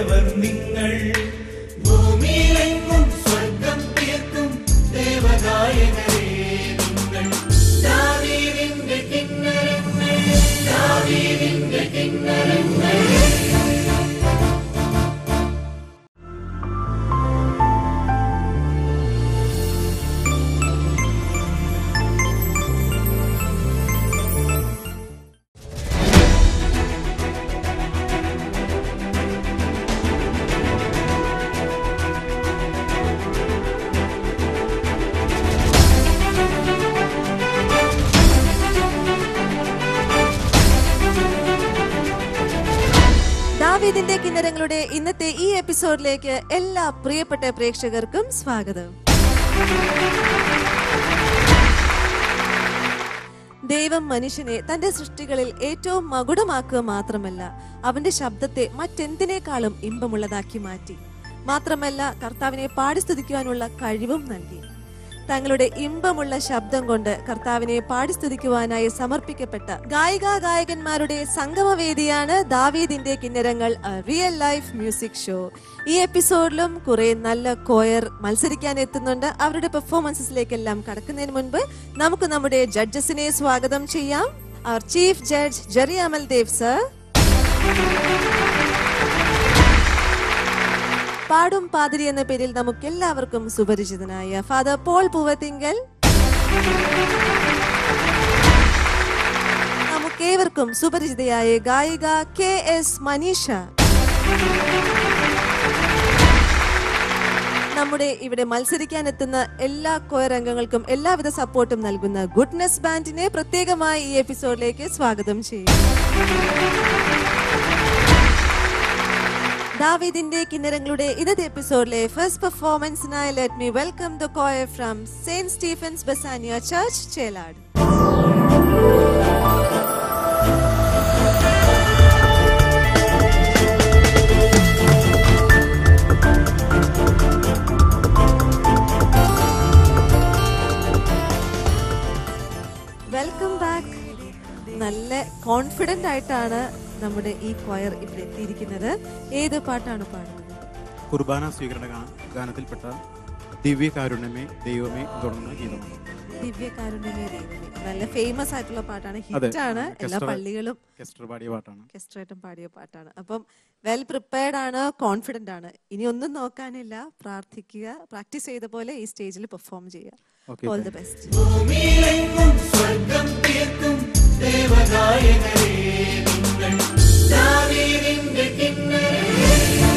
പോയവർ നിങ്ങൾ ഭൂമിയിലെങ്ങും സ്വർഗം തീർക്കും ദേവഗായകരേ നിങ്ങൾ ദാവീദിന്റെ കിന്നരങ്ങൾ ദാവീദിന്റെ കിന്നരങ്ങൾ ദാവീദിന്റെ കിന്നരങ്ങളുടെ ഇന്നത്തെ ഈ എപ്പിസോഡിലേക്ക് എല്ലാ പ്രിയപ്പെട്ട പ്രേക്ഷകർക്കും സ്വാഗതം ദൈവം മനുഷ്യനെ തന്റെ സൃഷ്ടികളിൽ ഏറ്റവും മകുടമാക്കുക മാത്രമല്ല അവന്റെ ശബ്ദത്തെ മറ്റെന്തിനേക്കാളും ഇമ്പമുള്ളതാക്കി മാറ്റി മാത്രമല്ല കർത്താവിനെ പാടി സ്തുതിക്കുവാനുള്ള കഴിവും നൽകി തങ്ങളുടെ ഇമ്പമുള്ള ശബ്ദം കൊണ്ട് കർത്താവിനെ പാടി സ്തുതിക്കുവാനായി സമർപ്പിക്കപ്പെട്ട ഗായിക ഗായകന്മാരുടെ സംഗമവേദിയാണ് ദാവീദിന്റെ കിന്നരങ്ങൾ റിയൽ ലൈഫ് മ്യൂസിക് ഷോ ഈ എപ്പിസോഡിലും കുറെ നല്ല കോയർ മത്സരിക്കാൻ എത്തുന്നുണ്ട് അവരുടെ പെർഫോമൻസിലേക്കെല്ലാം കടക്കുന്നതിന് മുൻപ് നമുക്ക് നമ്മുടെ ജഡ്ജസിനെ സ്വാഗതം ചെയ്യാം അവർ chief judge Jerry Amal Dev sir പാടും പാതിരി എന്ന പേരിൽ നമുക്ക് എല്ലാവർക്കും സുപരിചിതനായ ഫാദർ പോൾ പൂവത്തിങ്കൽ നമുക്കേവർക്കും സുപരിചിതയായ ഗായിക കെ എസ് മനീഷ നമ്മുടെ ഇവിടെ മത്സരിക്കാൻ എത്തുന്ന എല്ലാ കോയർ അംഗങ്ങൾക്കും എല്ലാവിധ സപ്പോർട്ടും നൽകുന്ന ഗുഡ്നെസ് ബാൻഡിനെ പ്രത്യേകമായി ഈ എപ്പിസോഡിലേക്ക് സ്വാഗതം ചെയ്യും ദാവീദിന്റെ കിന്നരങ്ങളുടെ ഇന്നത്തെ എപ്പിസോഡിലെ ഫസ്റ്റ് പെർഫോമൻസിനായി let me welcome the choir from Saint Stephen's Bethania church Chelad welcome back നല്ല കോൺഫിഡന്റ് ആയിട്ടാണ് നമ്മുടെ ഈ ക്വയർ ഇവിടെ എത്തിയിരിക്കുന്നത് ഏത് പാട്ടാണ് പാടുന്നത് കുർബാന സ്വീകരണ ഗാ- ഗാനത്തിൽപ്പെട്ട ദിവ്യകാരുണ്യമേ ദൈവമേ എന്ന് തുടങ്ങുന്ന ഗീതമാണ് ദിവ്യകാരുണ്യമേ ദൈവമേ നല്ല ഫേമസ് ആയിട്ടുള്ള പാട്ടാണ് അതെ. ഹിറ്റാണ് എല്ലാ കെസ്റ്റർ- പള്ളികളും കെസ്റ്റർ പാടിയ പാട്ടാണ് ഓർക്കസ്ട്രേറ്റും പാടിയ പാട്ടാണ് അപ്പം വെൽ പ്രിപ്പയർഡ് ആണ് കോൺഫിഡന്റ് ആണ് ഇനി ഒന്നും നോക്കാനില്ല പ്രാർത്ഥിക്കുക പ്രാക്ടീസ് ചെയ്ത പോലെ ഈ സ്റ്റേജിൽ പെർഫോം ചെയ്യുക ഓക്കെ ഓൾ ദി ബെസ്റ്റ് ഭൂമിയിലെങ്ങും സ്വർഗം തീർക്കും ദേവഗായകരേ നിങ്ങൾ ദാവീദിന്റെ കിന്നരങ്ങൾ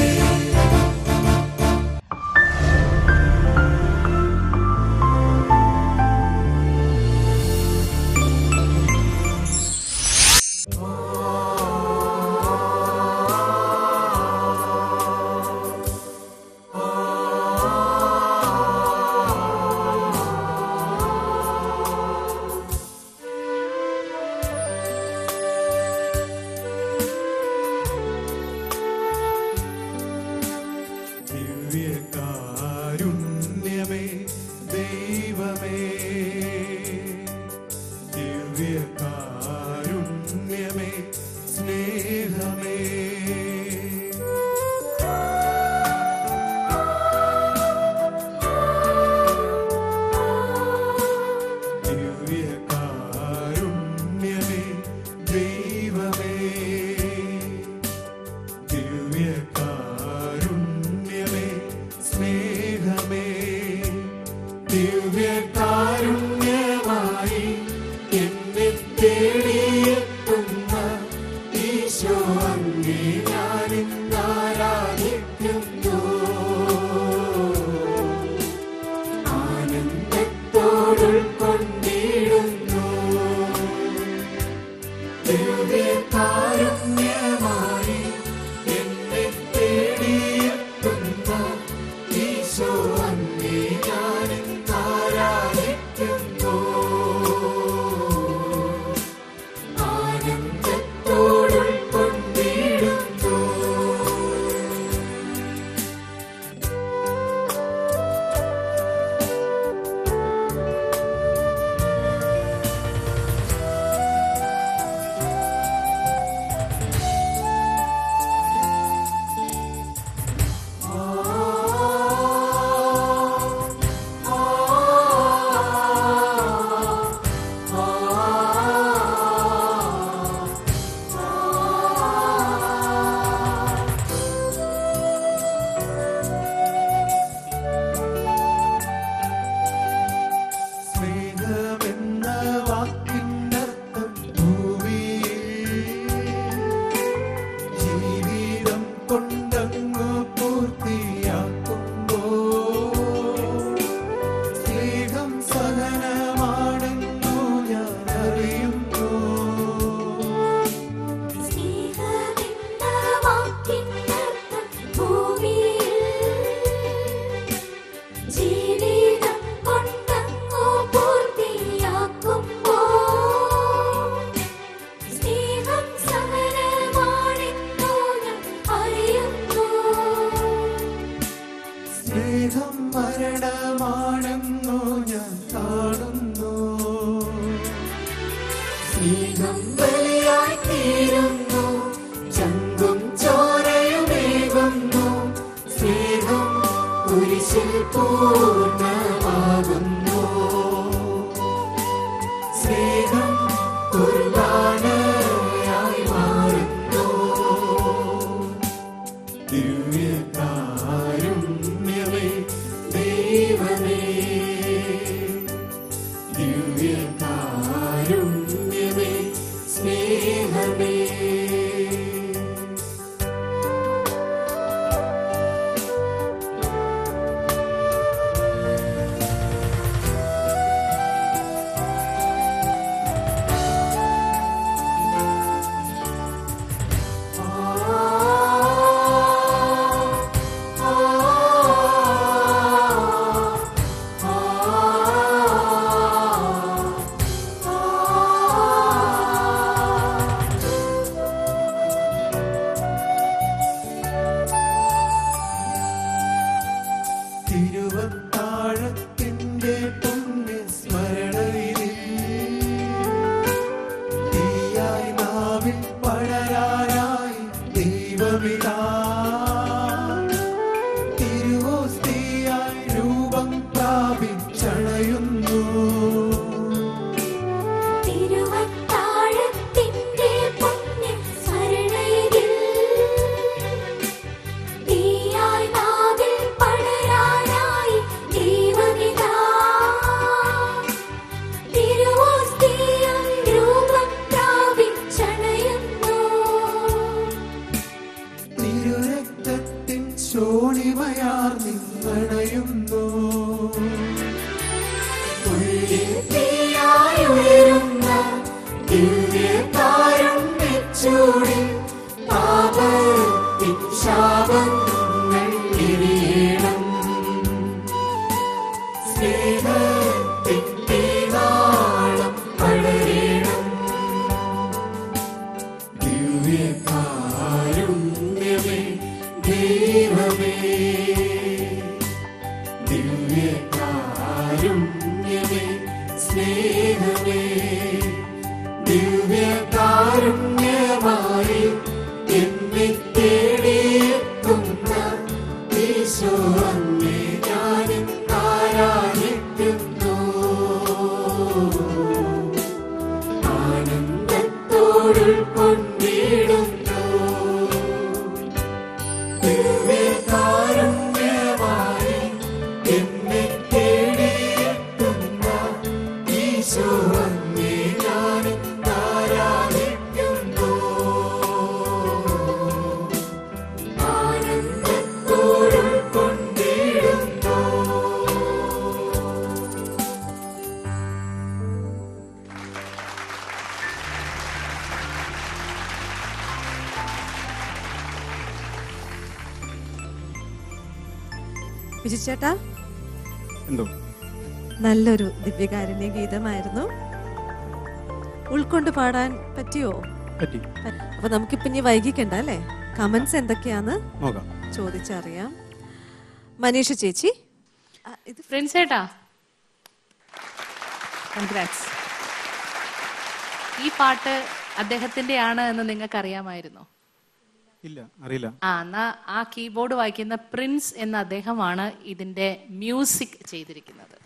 ദിവ്യകാരുണ്യമേ ദൈവമേ ദിവ്യകാരുണ്യമേ സ്നേഹമേ ദിവ്യകാരുണ്യമേ ദൈവമേ ദിവ്യകാരുണ്യമേ സ്നേഹമേ ദിവ്യകാരുണ്യമായി എന്നെ തേടിയെത്തുന്ന ഈശോ അങ്ങേ ഞാനിന്ന് ആരാധിക്കുന്നു ആനന്ദത്തോടുൾക്കൊണ്ടിടുന്നു ദിവ്യകാരുണ്യമായി എന്നെ തേടിയെത്തുന്ന ഈശോ അങ്ങേ ഞാനിന്ന് ആരാധിക്കുന്നു ആനന്ദത്തോടുൾക്കൊണ്ടിടുന്നു ദിവ്യകാരുണ്യമേ ദൈവമേ ദിവ്യകാരുണ്യമേ സ്നേഹമേ ദിവ്യകാരുണ്യമായി എന്നെ തേടിയെത്തുന്ന ഈശോ അങ്ങേ ഞാൻ ആരാധിക്കുന്നു ആനന്ദത്തോടുൾ കൊണ്ടിടുന്നു ദിവ്യകാരുണ്യമായി എന്നെ തേടിയെത്തുന്ന ഈശോ അങ്ങേ ഞാൻ ആരാധിക്കുന്നു ആനന്ദത്തോടുൾ കൊണ്ടിടുന്നു വിജിച്ചേട്ടാ എന്തോ നല്ലൊരു ദിവ്യകാരുണ്യ ഗീതമായിരുന്നു ഉൾക്കൊണ്ട് പാടാൻ പറ്റിയോ പറ്റി അപ്പൊ നമുക്കിപ്പൊ ഇനി വൈകിക്കണ്ട അല്ലേ കമന്റ്സ് എന്തൊക്കെയാന്ന് നോക്കാം ചോദിച്ചറിയാം മനീഷ ചേച്ചി ആ, ഇത് ഫ്രണ്ട്സ് ഏട്ടാ കൺഗ്രാറ്റ്സ് ഈ പാട്ട് അദ്ദേഹത്തിന്റെ ആണ് എന്ന് നിങ്ങൾക്ക് അറിയാമായിരുന്നോ ഇല്ല അറിയില്ല ആ എന്നാ ആ കീബോർഡ് വായിക്കുന്ന പ്രിൻസ് എന്ന അദ്ദേഹമാണ് ഇതിന്റെ മ്യൂസിക് ചെയ്തിരിക്കുന്നത്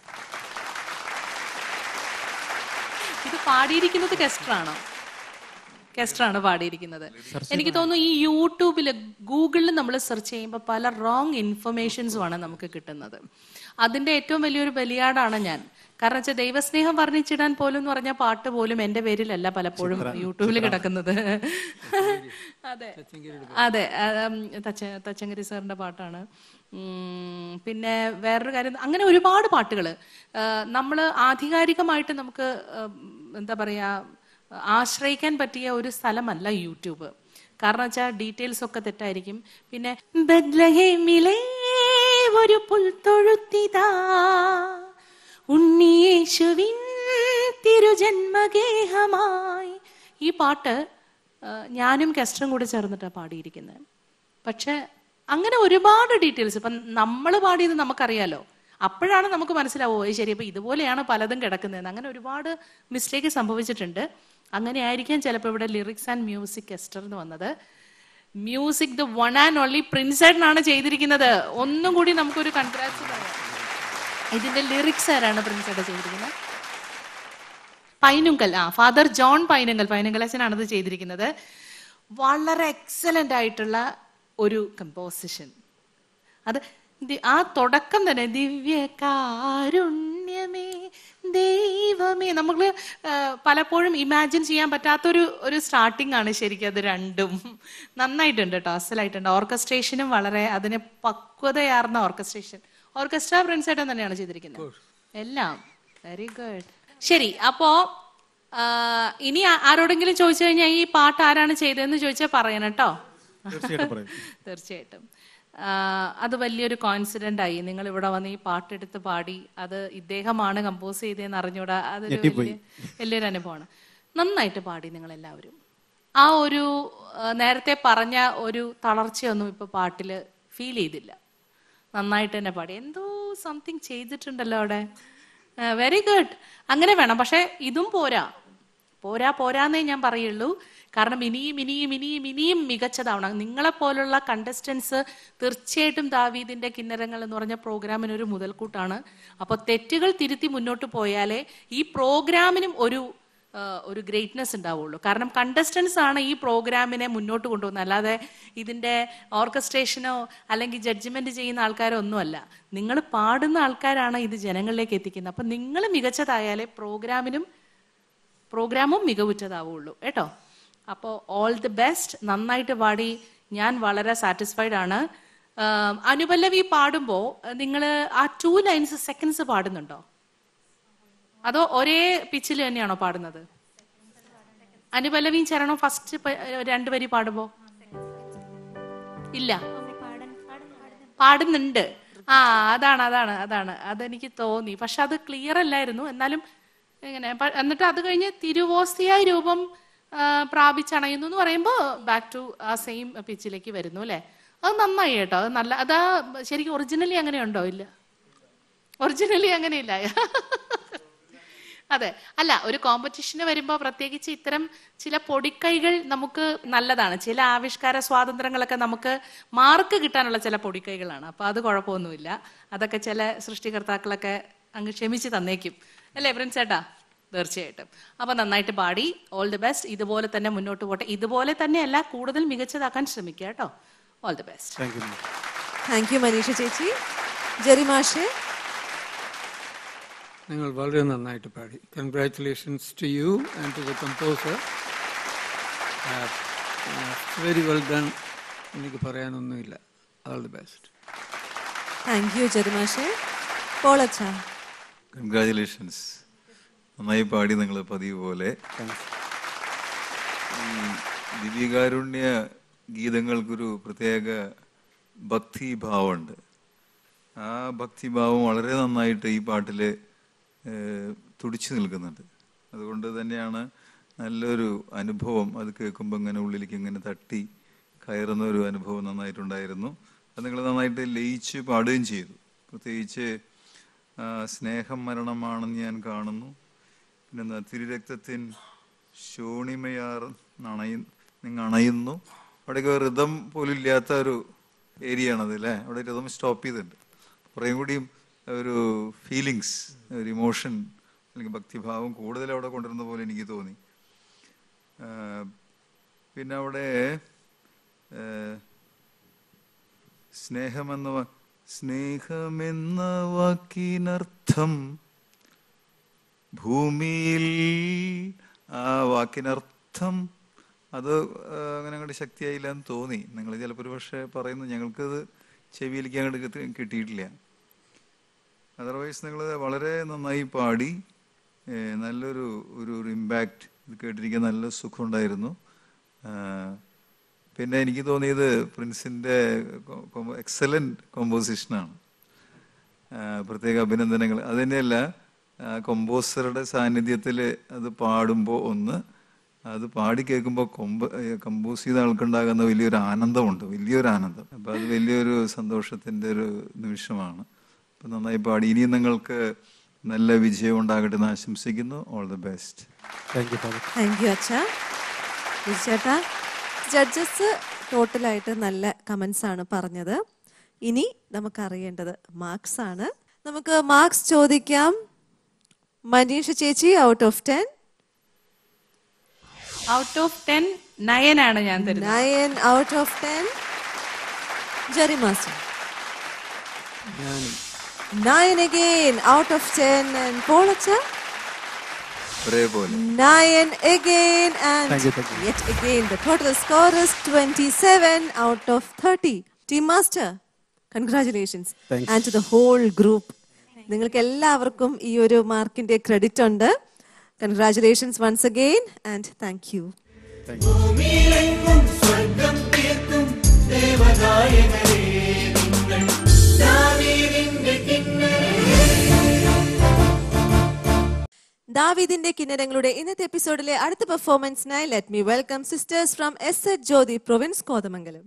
ഇത് പാടിയിരിക്കുന്നത് കെസ്റ്ററാണോ കെസ്റ്ററാണ് പാടിയിരിക്കുന്നത് എനിക്ക് തോന്നുന്നു ഈ യൂട്യൂബിൽ ഗൂഗിളിൽ നമ്മൾ സെർച്ച് ചെയ്യുമ്പോൾ പല റോങ് ഇൻഫർമേഷൻസുമാണ് നമുക്ക് കിട്ടുന്നത് അതിന്റെ ഏറ്റവും വലിയൊരു ബലിയാടാണ് ഞാൻ കാരണം വെച്ചാൽ ദൈവസ്നേഹം വർണ്ണിച്ചിടാൻ പോലും എന്ന് പറഞ്ഞ പാട്ട് പോലും എന്റെ പേരിലല്ല പലപ്പോഴും യൂട്യൂബിൽ കിടക്കുന്നത് അതെ അതെ ഉം, തച്ച തച്ചങ്കരി സാറിന്റെ പാട്ടാണ് ഉം, പിന്നെ വേറൊരു കാര്യം അങ്ങനെ ഒരുപാട് പാട്ടുകൾ നമ്മൾ ആധികാരികമായിട്ട് നമുക്ക് ഉം, എന്താ പറയാ ആശ്രയിക്കാൻ പറ്റിയ ഒരു സ്ഥലമല്ല യൂട്യൂബ് കാരണം വെച്ചാൽ ഡീറ്റെയിൽസ് ഒക്കെ തെറ്റായിരിക്കും പിന്നെ ബദ്ലഹേമിലെ ഒരു പുൽത്തൊഴുത്തിതാ ഉണ്ണിയേശുവിൻ തിരുജന്മഗേഹമായി ഈ പാട്ട് ആ, ഞാനും കെസ്റ്ററും കൂടി ചേർന്നിട്ടാണ് പാടിയിരിക്കുന്നത് പക്ഷെ അങ്ങനെ ഒരുപാട് ഡീറ്റെയിൽസ് ഇപ്പം നമ്മൾ പാടിയത് നമുക്കറിയാലോ അപ്പോഴാണ് നമുക്ക് മനസ്സിലാവോ ഏ ശരി അപ്പൊ ഇതുപോലെയാണ് പലതും കിടക്കുന്നതെന്ന് അങ്ങനെ ഒരുപാട് മിസ്റ്റേക്ക് സംഭവിച്ചിട്ടുണ്ട് അങ്ങനെ ആയിരിക്കാം ചിലപ്പോൾ ഇവിടെ ലിറിക്സ് ആൻഡ് മ്യൂസിക് എസ്റ്റർ എന്ന് വന്നത് music the one and only പ്രിൻസേട്ടനാണ് ചെയ്തിരിക്കുന്നത് ഒന്നും കൂടി നമുക്കൊരു കൺഗ്രാറ്റ്സ് പറയാം ഇതിന്റെ ലിറിക്സ് ആരാണ് പ്രിൻസേട്ട ചെയ്തിരിക്കുന്നത് പൈനുങ്കൽ ആ ഫാദർ ജോൺ പൈനുങ്കൽ പൈനുങ്കൽ അച്ഛനാണ് ഇത് ചെയ്തിരിക്കുന്നത് വളരെ എക്സലന്റ് ആയിട്ടുള്ള ഒരു കമ്പോസിഷൻ അത് ദി- ആ തുടക്കം തന്നെ ദിവ്യകാരുണ്യമേ ദൈവമേ നമ്മൾ പലപ്പോഴും ഇമാജിൻ ചെയ്യാൻ പറ്റാത്തൊരു ഒരു സ്റ്റാർട്ടിംഗ് ആണ് ശരിക്കും അത് രണ്ടും നന്നായിട്ടുണ്ട് കേട്ടോ അസലായിട്ടുണ്ട് ഓർക്കസ്ട്രേഷനും വളരെ അതിന് പക്വതയാർന്ന ഓർക്കസ്ട്രേഷൻ ഓർക്കസ്ട്ര പ്രിൻസേട്ടൻ തന്നെയാണ് ചെയ്തിരിക്കുന്നത് എല്ലാം വെരി ഗുഡ് ശരി അപ്പോ ആ, ഇനി ആ- ആരോടെങ്കിലും ചോദിച്ചു കഴിഞ്ഞാൽ ഈ പാട്ട് ആരാണ് ചെയ്തതെന്ന് ചോദിച്ചാൽ പറയണം കേട്ടോ തീർച്ചയായിട്ടും പറയും തീർച്ചയായിട്ടും ആ, അത് വലിയൊരു കോൺഫിഡന്റ് ആയി നിങ്ങൾ ഇവിടെ വന്ന് ഈ പാട്ടെടുത്ത് പാടി അത് ഇദ്ദേഹമാണ് കമ്പോസ് ചെയ്തതെന്ന് അറിഞ്ഞൂടാ അതൊരു ഞെട്ടിപ്പോയി. വലിയ വലിയൊരു അനുഭവമാണ് നന്നായിട്ട് പാടി നിങ്ങൾ എല്ലാവരും ആ ഒരു ആ, നേരത്തെ പറഞ്ഞ ഒരു തളർച്ചയൊന്നും ഇപ്പൊ പാട്ടില് ഫീൽ ചെയ്തില്ല നന്നായിട്ട് തന്നെ പാടി എന്തോ സംതിങ് ചെയ്തിട്ടുണ്ടല്ലോ അവിടെ വെരി ഗുഡ് അങ്ങനെ വേണം പക്ഷെ ഇതും പോരാ പോരാ പോരാന്നേ ഞാൻ പറയുള്ളൂ കാരണം ഇനിയും ഇനിയും ഇനിയും ഇനിയും മികച്ചതാവണം നിങ്ങളെ പോലുള്ള കണ്ടസ്റ്റൻസ് തീർച്ചയായിട്ടും ദാവീദിന്റെ കിന്നരങ്ങൾ എന്ന് പറഞ്ഞ പ്രോഗ്രാമിന് ഒരു മുതൽക്കൂട്ടാണ് അപ്പൊ തെറ്റുകൾ തിരുത്തി മുന്നോട്ട് പോയാലേ ഈ പ്രോഗ്രാമിനും ഒരു ആ, ഒരു ഗ്രേറ്റ്നെസ് ഉണ്ടാവുള്ളൂ കാരണം കണ്ടസ്റ്റൻസ് ആണ് ഈ പ്രോഗ്രാമിനെ മുന്നോട്ട് കൊണ്ടുപോകുന്നത് അല്ലാതെ ഇതിന്റെ ഓർക്കസ്ട്രേഷനോ അല്ലെങ്കിൽ ജഡ്ജ്മെന്റ് ചെയ്യുന്ന ആൾക്കാരോ ഒന്നുമല്ല നിങ്ങൾ പാടുന്ന ആൾക്കാരാണ് ഇത് ജനങ്ങളിലേക്ക് എത്തിക്കുന്നത് അപ്പൊ നിങ്ങൾ മികച്ചതായാലേ പ്രോഗ്രാമിനും പ്രോഗ്രാമും മികവുറ്റതാവുള്ളൂ കേട്ടോ അപ്പോൾ ഓൾ ദി ബെസ്റ്റ് നന്നായിട്ട് പാടി ഞാൻ വളരെ സാറ്റിസ്ഫൈഡ് ആണ് ആം, അനുപല്ലവി പാടുമ്പോൾ നിങ്ങൾ ആ ടു ലൈൻസ് സെക്കൻഡ്സ് പാടുന്നുണ്ടോ അതോ ഒരേ പിച്ചിൽ തന്നെയാണോ പാടുന്നത് അനുപല്ലവിയും ചരണം ഫസ്റ്റ് രണ്ടു വരി പാടുമ്പോ ഇല്ല പാടുന്നുണ്ട് ആ അതാണ് അതാണ് അതാണ് അതെനിക്ക് തോന്നി പക്ഷെ അത് ക്ലിയർ അല്ലായിരുന്നു എന്നാലും ഇങ്ങനെ പ- എന്നിട്ട് അത് കഴിഞ്ഞ് തിരുവോസ്തിയായ രൂപം ആ, പ്രാപിച്ചണയുന്നു എന്ന് പറയുമ്പോൾ ബാക്ക് ടു ആ സെയിം പിച്ചിലേക്ക് വരുന്നു അല്ലേ അത് നന്നായി കേട്ടോ അത് നല്ല അതാ ശരിക്കും ഒറിജിനലി അങ്ങനെയുണ്ടോ ഇല്ല ഒറിജിനലി അങ്ങനെയില്ല അതെ അല്ല ഒരു കോമ്പറ്റീഷന് വരുമ്പോൾ പ്രത്യേകിച്ച് ഇത്തരം ചില പൊടിക്കൈകൾ നമുക്ക് നല്ലതാണ് ചില ആവിഷ്കാര സ്വാതന്ത്ര്യങ്ങളൊക്കെ നമുക്ക് മാർക്ക് കിട്ടാനുള്ള ചില പൊടിക്കൈകളാണ് അപ്പൊ അത് കുഴപ്പമൊന്നുമില്ല അതൊക്കെ ചില സൃഷ്ടികർത്താക്കളൊക്കെ അങ്ങ് ക്ഷമിച്ച് തന്നേക്കും അല്ലേ പ്രിൻസ് ചേട്ടാ തീർച്ചയായിട്ടും അപ്പൊ നന്നായിട്ട് പാടി ഓൾ ദി ബെസ്റ്റ് ഇതുപോലെ തന്നെ മുന്നോട്ട് പോട്ടെ ഇതുപോലെ തന്നെയല്ല കൂടുതൽ മികച്ചതാക്കാൻ ശ്രമിക്കുക കേട്ടോ all the best thank you ma'am thank you Manisha ചേച്ചി ജെറി മാഷെ നിങ്ങൾ വളരെ നന്നായിട്ട് പാടി congratulations to you and to the composer very well done എനിക്ക് പറയാനൊന്നുമില്ല all the best thank you Jerry മാഷെ പോളച്ച കൺഗ്രാചുലേഷൻസ് നന്നായി പാടി നിങ്ങൾ പതിവ് പോലെ ഈ ദിവ്യകാരുണ്യ ഗീതങ്ങൾക്കൊരു പ്രത്യേക ഭക്തിഭാവമുണ്ട് ആ ഭക്തിഭാവം വളരെ നന്നായിട്ട് ഈ പാട്ടിൽ തുടിച്ചു നിൽക്കുന്നുണ്ട് അതുകൊണ്ട് തന്നെയാണ് നല്ലൊരു അനുഭവം അത് കേൾക്കുമ്പോൾ ഇങ്ങനെ ഉള്ളിലേക്ക് ഇങ്ങനെ തട്ടി കയറുന്ന ഒരു അനുഭവം നന്നായിട്ടുണ്ടായിരുന്നു അത് നിങ്ങൾ നന്നായിട്ട് ലയിച്ച് പാടുകയും ചെയ്തു പ്രത്യേകിച്ച് ആ, സ്നേഹം മരണമാണെന്ന് ഞാൻ കാണുന്നു പിന്നെ തിരുരക്തത്തിൻ ശോണിമയാർ നണയു നിങ്ങൾ അണയുന്നു അവിടെയൊക്കെ ഋതം പോലും ഇല്ലാത്ത ഒരു ഏരിയ ആണത് അല്ലേ അവിടെ ഋതം സ്റ്റോപ്പ് ചെയ്തിട്ടുണ്ട് കുറേ കൂടിയും ഒരു ഫീലിങ്സ് ഒരു ഇമോഷൻ അല്ലെങ്കിൽ ഭക്തിഭാവം കൂടുതൽ അവിടെ കൊണ്ടുവരുന്ന പോലെ എനിക്ക് തോന്നി ആ, പിന്നെ അവിടെ ആ, സ്നേഹമെന്ന വാ- സ്നേഹമെന്ന വാക്കിനർത്ഥം ഭൂമിയിൽ ആ വാക്കിനർത്ഥം അത് ആ, അങ്ങനെ അങ്ങോട്ട് ശക്തിയായില്ല എന്ന് തോന്നി നിങ്ങൾ ചിലപ്പോൾ ഒരു പക്ഷേ പറയുന്നു ഞങ്ങൾക്കത് ചെവിയിലേക്ക് അങ്ങോട്ട് കിട്ടി- കിട്ടിയിട്ടില്ല അതർവൈസ് നിങ്ങൾ വളരെ നന്നായി പാടി ഏ, നല്ലൊരു ഒരു ഒരു ഇമ്പാക്റ്റ് ഇത് കേട്ടിരിക്കാൻ നല്ല സുഖമുണ്ടായിരുന്നു ആ, പിന്നെ എനിക്ക് തോന്നിയത് പ്രിൻസിൻ്റെ എക്സലൻറ്റ് കോമ്പോസിഷനാണ് പ്രത്യേക അഭിനന്ദനങ്ങൾ അത് തന്നെയല്ല കമ്പോസറുടെ സാന്നിധ്യത്തിൽ അത് പാടുമ്പോൾ ഒന്ന് അത് പാടി കേൾക്കുമ്പോൾ കൊമ്പ് കമ്പോസ് ചെയ്ത ആൾക്കുണ്ടാകുന്ന വലിയൊരു ആനന്ദമുണ്ട് വലിയൊരു ആനന്ദം അപ്പം അത് വലിയൊരു സന്തോഷത്തിൻ്റെ ഒരു നിമിഷമാണ് അപ്പം നന്നായി പാടി ഇനിയും നിങ്ങൾക്ക് നല്ല വിജയം ഉണ്ടാകട്ടെ എന്ന് ആശംസിക്കുന്നു all the best thank you father thank you അച്ഛ ചേട്ടാ ജഡ്ജസ് ടോട്ടലായിട്ട് നല്ല കമൻസ് ആണ് പറഞ്ഞത് ഇനി നമുക്ക് അറിയേണ്ടത് മാർക്സ് ആണ് നമുക്ക് മാർക്സ് ചോദിക്കാം മനീഷ ചേച്ചി out of ten out of ten നയനാണ് ഞാൻ തരുന്നത് nine out of ten Jerry master ഞാൻ nine again out of ten and പോളച്ച ഒരേപോലെ Nine again, and Thank you, thank you. yet again, the total score is 27 out of 30. Team Master, congratulations. Thanks. And to the whole group. നിങ്ങൾക്ക് എല്ലാവർക്കും ഈ ഒരു മാർക്കിന്റെ credit ഉണ്ട് congratulations once again and thank you thank you ഭൂമിയിലെങ്ങും സ്വർഗം തീർക്കും ദേവഗായകരേ നിങ്ങൾ ദാവീദിന്റെ കിന്നരേ ദാവീദിന്റെ കിന്നരങ്ങളുടെ ഇന്നത്തെ എപ്പിസോഡിലെ അടുത്ത പെർഫോമൻസിനായി let me welcome sisters from S H Jyothi province Kothamangalam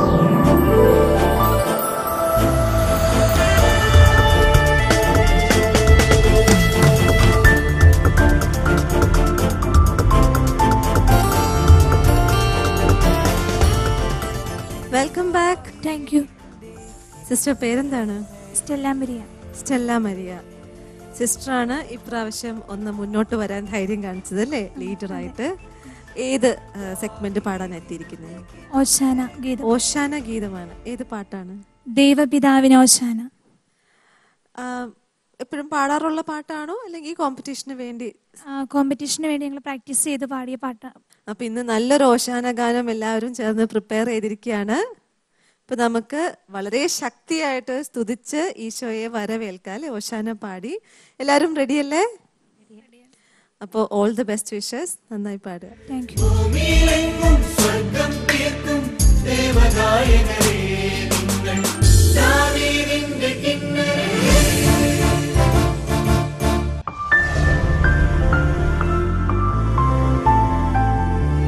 welcome back thank you sister പേരെന്താണ് സ്റ്റെല്ല മരിയ സ്റ്റെല്ല മരിയ സിസ്റ്ററാണ് ഇപ്രാവശ്യം ഒന്ന് മുന്നോട്ട് വരാൻ ധൈര്യം കാണിച്ചത് അല്ലേ ലീഡറായിട്ട് ഏത് സെഗ്മെന്റ് പാടാൻ എത്തിയിരിക്കുന്നത് ഓശാന ഗീതം ഓശാന ഗീതമാണ് ഏത് പാട്ടാണ് ദൈവപിതാവിന് ഓശാന എപ്പോഴും പാടാറുള്ള പാട്ടാണോ അല്ലെങ്കിൽ കോമ്പറ്റീഷന് വേണ്ടി കോമ്പറ്റീഷന് വേണ്ടി ഞങ്ങൾ പ്രാക്ടീസ് ചെയ്ത് പാടിയ പാട്ടാണ് അപ്പൊ ഇന്ന് നല്ലൊരു ഓശാന ഗാനം എല്ലാവരും ചേർന്ന് പ്രിപ്പയർ ചെയ്തിരിക്കുകയാണ് ഇപ്പൊ നമുക്ക് വളരെ ശക്തിയായിട്ട് സ്തുതിച്ച് ഈശോയെ വരവേൽക്കാം അല്ലെ ഓശാന പാടി എല്ലാവരും റെഡിയല്ലേ അപ്പോൾ ഓൾ ദി ബെസ്റ്റ് വിഷസ് നന്നായി പാടുക താങ്ക് യു ഭൂമിയിലെങ്ങും സ്വർഗം തീർക്കും ദേവഗായകരേ നിങ്ങൾ ദാവീദിന്റെ കിന്നരേ ും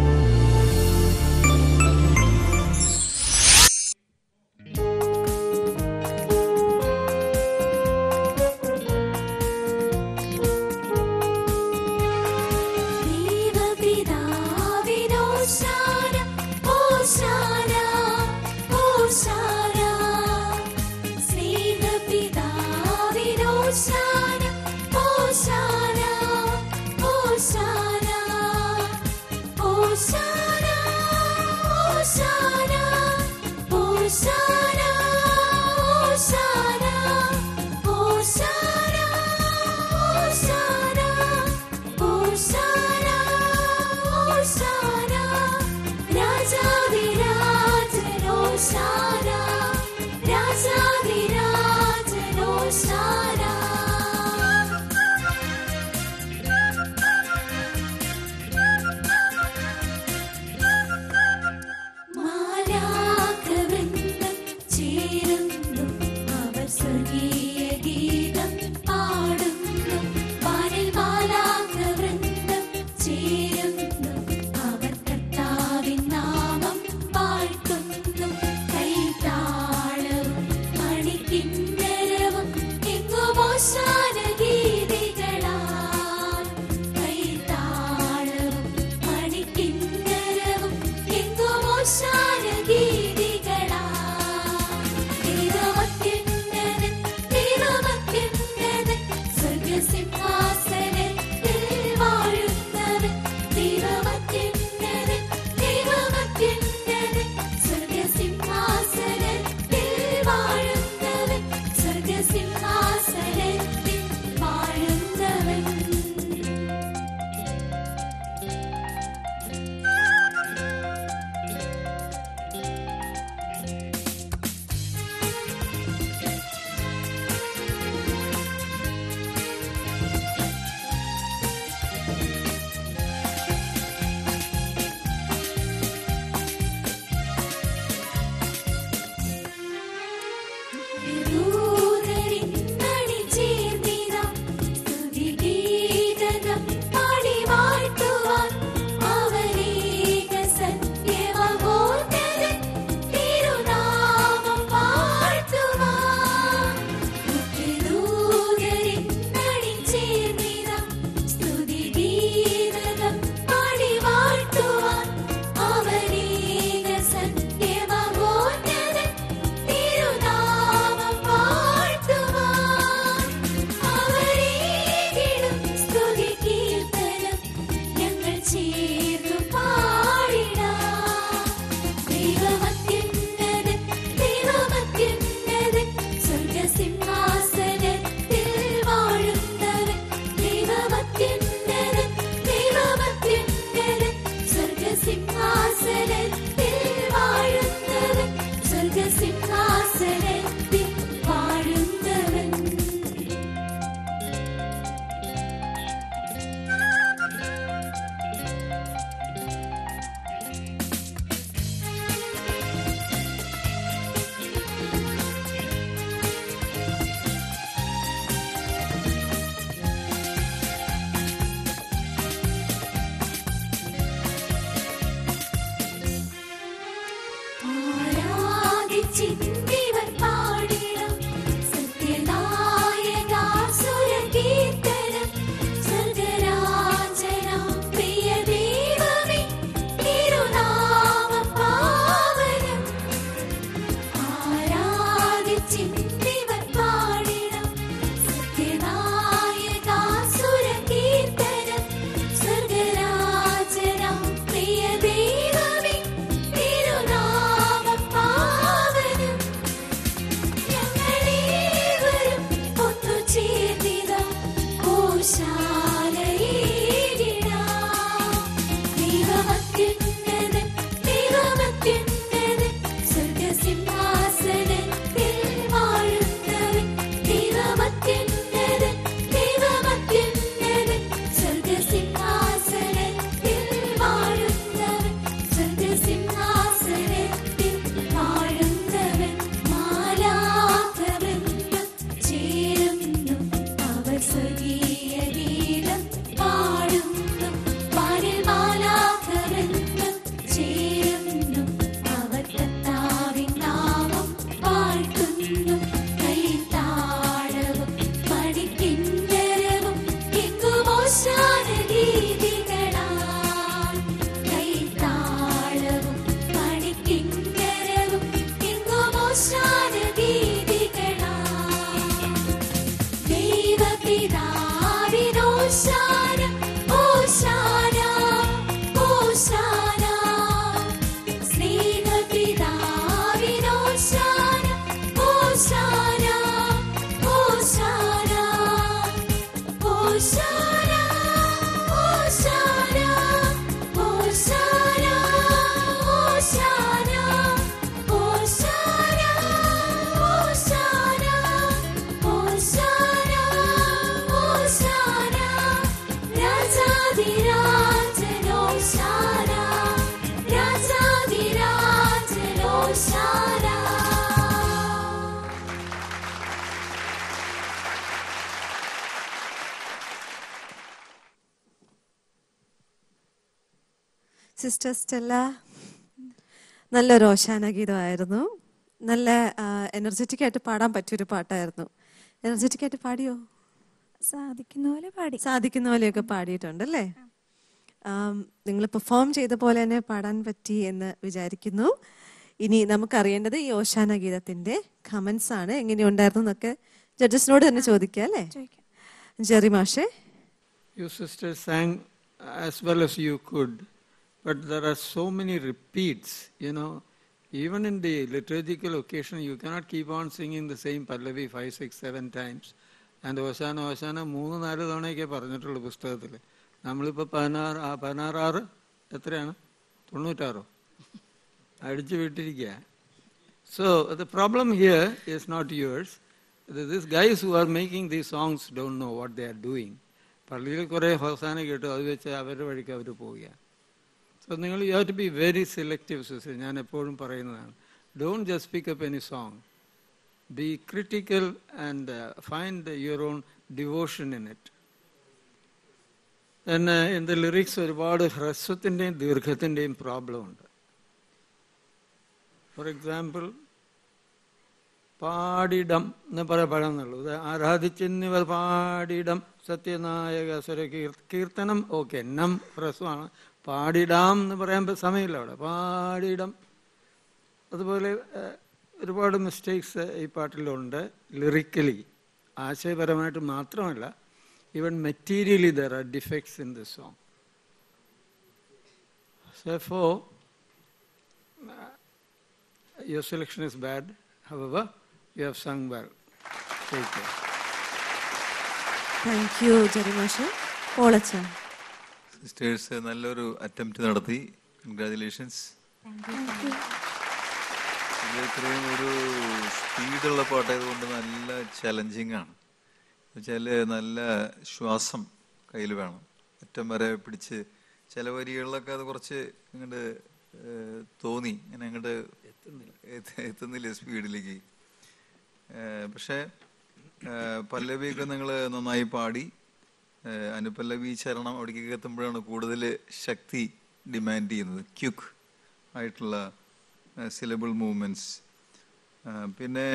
മാലാഖവൃന്ദം ചേരുന്നു അവർ സ്വർഗീയ ഗീതം പാടുന്നു വാനിൽ മാലാഖവൃന്ദം ചേരുന്നു അവർ കർത്താവിൻ നാമം പാഴ്ത്തുന്നു കൈതാളവും മണിക്കിന്നരവും എങ്ങുമോശാന ഗീതികളാൽ കൈതാളവും മണിക്കിന്നരവും എങ്ങുമോശാന ഗീതികളാൽ ദൈവമത്യുന്നതൻ ദൈവമത്യുന്നതൻ സ്വർഗസിംഹാസനത്തിൽ വാഴുന്നവൻ ദൈവമത്യുന്നതൻ ദൈവമത്യുന്നതൻ സ്വർഗസിംഹാസനത്തിൽ വാഴുന്നവൻ സ്വർഗസിംഹാസനത്തിൽ വാഴുന്നവൻ ൂതരിൻ നടിചേർന്നിതാ സ്തുതിഗീതകം പാടി വാഴ്ത്തുവാൻ അവരേക സത്യമഹോന്നതൻ തിരുനാമം വാഴ്ത്തുവാൻ ൂതരിൻ നടിചേർന്നിതാ സ്തുതിഗീതകം പാടി വാഴ്ത്തുവാൻ അവരേക സത്യമഹോന്നതൻ തിരുനാമം വാഴ്ത്തുവാൻ അവരേകിടും സ്തുതി കീർത്തനം ഞങ്ങൾ ചേർന്നു പാടിടാം ദൈവമത്യുന്നതൻ ദൈവമത്യുന്നതൻ സ്വർഗസിംഹാസനത്തിൽ വാഴുന്നവൻ ദൈവമത്യുന്നതൻ ദൈവമത്യുന്നതൻ സ്വർഗസിംഹാസനത്തിൽ വാഴുന്നവൻ സ്വർഗസിംഹാസനത്തിൽ വാഴുന്നവൻ ആരാധിച്ചിന്നിവർ പാടിടം സത്യനായകാസുരകീർത്തനം സ്വർഗരാജനാം പ്രിയ ദൈവമേ തിരുനാമം പാവനം ആരാധിച്ചിന്നിവർ പാടിടം സത്യനായകാസുരകീർത്തനം സ്വർഗരാജനാം പ്രിയ ദൈവമേ തിരുനാമം പാവനം സിസ്റ്റർ സ്റ്റെല്ല നല്ലൊരു ഓശാന ഗീതമായിരുന്നു നല്ല എനർജറ്റിക് ആയിട്ട് പാടാൻ പറ്റിയൊരു പാട്ടായിരുന്നു എനർജറ്റിക് ആയിട്ട് പാടിയോ സാധിക്കുന്ന പോലെ പാടി സാധിക്കുന്ന പോലെയൊക്കെ പാടിയിട്ടുണ്ട് അല്ലേ നിങ്ങൾ പെർഫോം ചെയ്ത പോലെ തന്നെ പാടാൻ പറ്റി എന്ന് വിചാരിക്കുന്നു ഇനി നമുക്കറിയേണ്ടത് ഈ ഓശാന ഗീതത്തിന്റെ കമന്റ്സ് ആണ് എങ്ങനെയുണ്ടായിരുന്നു എന്നൊക്കെ ജഡ്ജസിനോട് തന്നെ ചോദിക്കാം അല്ലേ ചോദിക്കാം ജെറി മാഷേ You sisters sang as well as you could, but there are so many repeats, you know. Even in the liturgical occasion, you cannot keep on singing the same Pallavi five, six, seven times. And ഓശാന ഓശാന മൂന്ന് നാല് തവണയൊക്കെ പറഞ്ഞിട്ടുള്ളൂ പുസ്തകത്തിൽ നമ്മളിപ്പോൾ പതിനാറ് ആ പതിനാറാറ് എത്രയാണ് തൊണ്ണൂറ്റാറോ അടിച്ചു വിട്ടിരിക്കുക So the problem here is not yours. The- These guys who are making these songs don't know what they are doing. പള്ളിയിൽ കുറേ ഹോസാന കേട്ടു അത് വെച്ച് അവരുടെ വഴിക്ക് അവർ പോവുക സോ നിങ്ങൾ you have to be very selective sister ഞാൻ എപ്പോഴും പറയുന്നതാണ് don't just pick up any song be critical and find your own devotion in it പിന്നെ ഇൻ ദ ലിറിക്സ് ഒരുപാട് ഹ്രസ്വത്തിൻ്റെയും ദീർഘത്തിൻ്റെയും പ്രോബ്ലം ഉണ്ട് ഫോർ എക്സാമ്പിൾ പാടിടം എന്ന് പറയാൻ പാടാന്നുള്ളൂ ഇത് ആരാധിച്ചെന്നിവർ പാടിടം സത്യനായക സ്വര കീർ- കീർത്തനം ഓക്കെ നം ഹ്രസ്വമാണ് പാടിടാം എന്ന് പറയാൻ പ- സമയമില്ല അവിടെ പാടിടം അതുപോലെ ഏഹ്, ഒരുപാട് മിസ്റ്റേക്സ് ഈ പാട്ടിലുണ്ട് ലിറിക്കലി ആശയപരമായിട്ട് മാത്രമല്ല even materially there are defects in the song Therefore, your selection is bad. However, you have sung well. Take care. Thank you Jerry മാഷ് പോളച്ച സിസ്റ്റേഴ്സ് നല്ലൊരു അറ്റംപ്റ്റ് നടത്തി കൺഗ്രാചുലേഷൻസ് ഇത് ഇത്രയും ഒരു സ്പീഡുള്ള പാട്ടായതുകൊണ്ട് നല്ല ചലഞ്ചിങ് ആണ് വെച്ചാൽ നല്ല ശ്വാസം കയ്യിൽ വേണം അറ്റം വരെ പിടിച്ച് ചില വരികളിലൊക്കെ അത് കുറച്ച് ഇങ്ങോട്ട് തോന്നി ഇങ്ങനെ അങ്ങോട്ട് എത്തുന്നില്ല സ്പീഡിലേക്ക് ഏഹ് പക്ഷേ ഏഹ് പല്ലവിയൊക്കെ നിങ്ങൾ നന്നായി പാടി ഏഹ് അനുപല്ലവി ചരണം അവിടേക്കൊക്കെ എത്തുമ്പോഴാണ് കൂടുതൽ ശക്തി ഡിമാൻഡ് ചെയ്യുന്നത് ക്യുക്ക് ആയിട്ടുള്ള സിലബിൾ മൂവ്മെന്റ്സ് പിന്നെ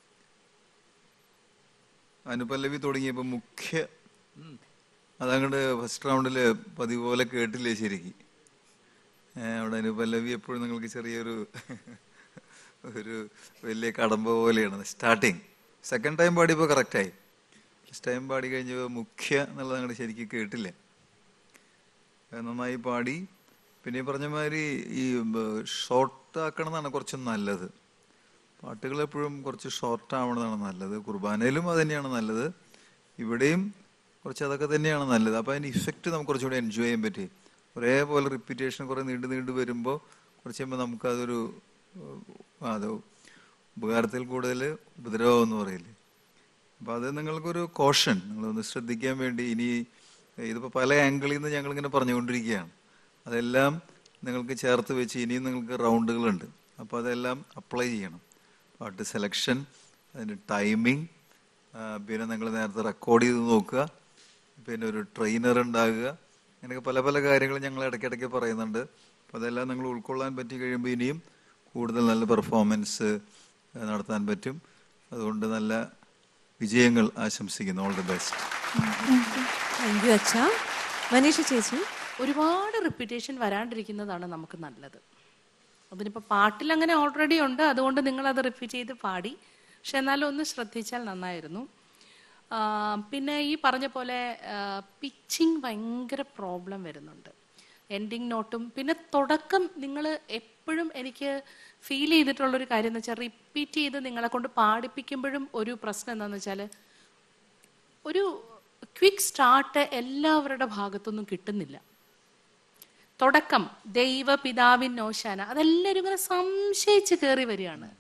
അനുപല്ലവി തുടങ്ങിയപ്പോൾ മുഖ്യ അതങ്ങോട്ട് ഫസ്റ്റ് റൗണ്ടിൽ പതിവ് പോലെ കേട്ടില്ലേ ശരിക്ക് ഏഹ് അവിടെ അനുപല്ലവി എപ്പോഴും നിങ്ങൾക്ക് ചെറിയൊരു ഒരു വലിയ കടമ്പ പോലെയാണ് സ്റ്റാർട്ടിങ് സെക്കൻഡ് ടൈം പാടിയപ്പോൾ കറക്റ്റായി ഫസ്റ്റ് ടൈം പാടി കഴിഞ്ഞപ്പോൾ മുഖ്യ എന്നുള്ളത് അങ്ങോട്ട് ശരിക്കും കേട്ടില്ല അത് നന്നായി പാടി പിന്നെ ഈ പറഞ്ഞ മാതിരി ഈ ഷോർട്ട് ആക്കണം എന്നാണ് കുറച്ച് നല്ലത് പാട്ടുകൾ എപ്പോഴും കുറച്ച് ഷോർട്ട് ആവണതാണ് നല്ലത് കുർബാനയിലും അത് തന്നെയാണ് നല്ലത് ഇവിടെയും കുറച്ച് അതൊക്കെ തന്നെയാണ് നല്ലത് അപ്പോൾ അതിൻ്റെ ഇഫക്റ്റ് നമുക്ക് കുറച്ചുകൂടി എൻജോയ് ചെയ്യാൻ പറ്റി ഒരേപോലെ റിപ്പീറ്റേഷൻ കുറേ നീണ്ടു നീണ്ടു വരുമ്പോൾ കുറച്ച് കഴിയുമ്പോൾ നമുക്കതൊരു ഏഹ്, അത് ഉപകാരത്തിൽ കൂടുതൽ ഉപദ്രവം എന്ന് പറയില്ലേ അപ്പോൾ അത് നിങ്ങൾക്കൊരു കോഷൻ നിങ്ങളൊന്ന് ശ്രദ്ധിക്കാൻ വേണ്ടി ഇനി ഇതിപ്പോൾ പല ആംഗിളിൽ നിന്ന് ഞങ്ങളിങ്ങനെ പറഞ്ഞുകൊണ്ടിരിക്കുകയാണ് അതെല്ലാം നിങ്ങൾക്ക് ചേർത്ത് വെച്ച് ഇനിയും നിങ്ങൾക്ക് റൗണ്ടുകളുണ്ട് അപ്പോൾ അതെല്ലാം അപ്ലൈ ചെയ്യണം പാട്ട് സെലക്ഷൻ അതിൻ്റെ ടൈമിംഗ് പിന്നെ നിങ്ങൾ നേരത്തെ റെക്കോർഡ് ചെയ്ത് നോക്കുക പിന്നെ ഒരു ട്രെയിനർ ഉണ്ടാകുക അങ്ങനെയൊക്കെ പല പല കാര്യങ്ങൾ ഞങ്ങൾ ഇടയ്ക്കിടയ്ക്ക് പറയുന്നുണ്ട് അപ്പോൾ അതെല്ലാം നിങ്ങൾ ഉൾക്കൊള്ളാൻ പറ്റി കഴിയുമ്പോൾ ഇനിയും കൂടുതൽ നല്ല പെർഫോമൻസ് നടത്താൻ പറ്റും അതുകൊണ്ട് നല്ല വിജയങ്ങൾ ആശംസിക്കുന്നു all the best thank you അച്ഛ മനീഷ ചേച്ചി ഒരുപാട് റിപ്പീറ്റേഷൻ വരാണ്ടിരിക്കുന്നതാണ് നമുക്ക് നല്ലത് അതിനിപ്പോൾ പാട്ടിൽ അങ്ങനെ ഓൾറെഡി ഉണ്ട് അതുകൊണ്ട് നിങ്ങൾ അത് റിപ്പീറ്റ് ചെയ്ത് പാടി പക്ഷെ എന്നാലും ഒന്ന് ശ്രദ്ധിച്ചാൽ നന്നായിരുന്നു ആ, പിന്നെ ഈ പറഞ്ഞ പോലെ പിച്ചിങ് ഭയങ്കര പ്രോബ്ലം വരുന്നുണ്ട് എൻഡിങ് നോട്ടും പിന്നെ തുടക്കം നിങ്ങൾ എപ്പോഴും എനിക്ക് ഫീൽ ചെയ്തിട്ടുള്ളൊരു കാര്യം എന്ന് വെച്ചാൽ റിപ്പീറ്റ് ചെയ്ത് നിങ്ങളെ കൊണ്ട് പാടിപ്പിക്കുമ്പോഴും ഒരു പ്രശ്നം എന്താണെന്ന് വെച്ചാൽ ഒരു ക്വിക്ക് സ്റ്റാർട്ട് എല്ലാവരുടെ ഭാഗത്തൊന്നും കിട്ടുന്നില്ല തുടക്കം ദൈവ പിതാവിൻ നോശാന അതെല്ലാവരും ഇങ്ങനെ സംശയിച്ച് കയറി വരികയാണ്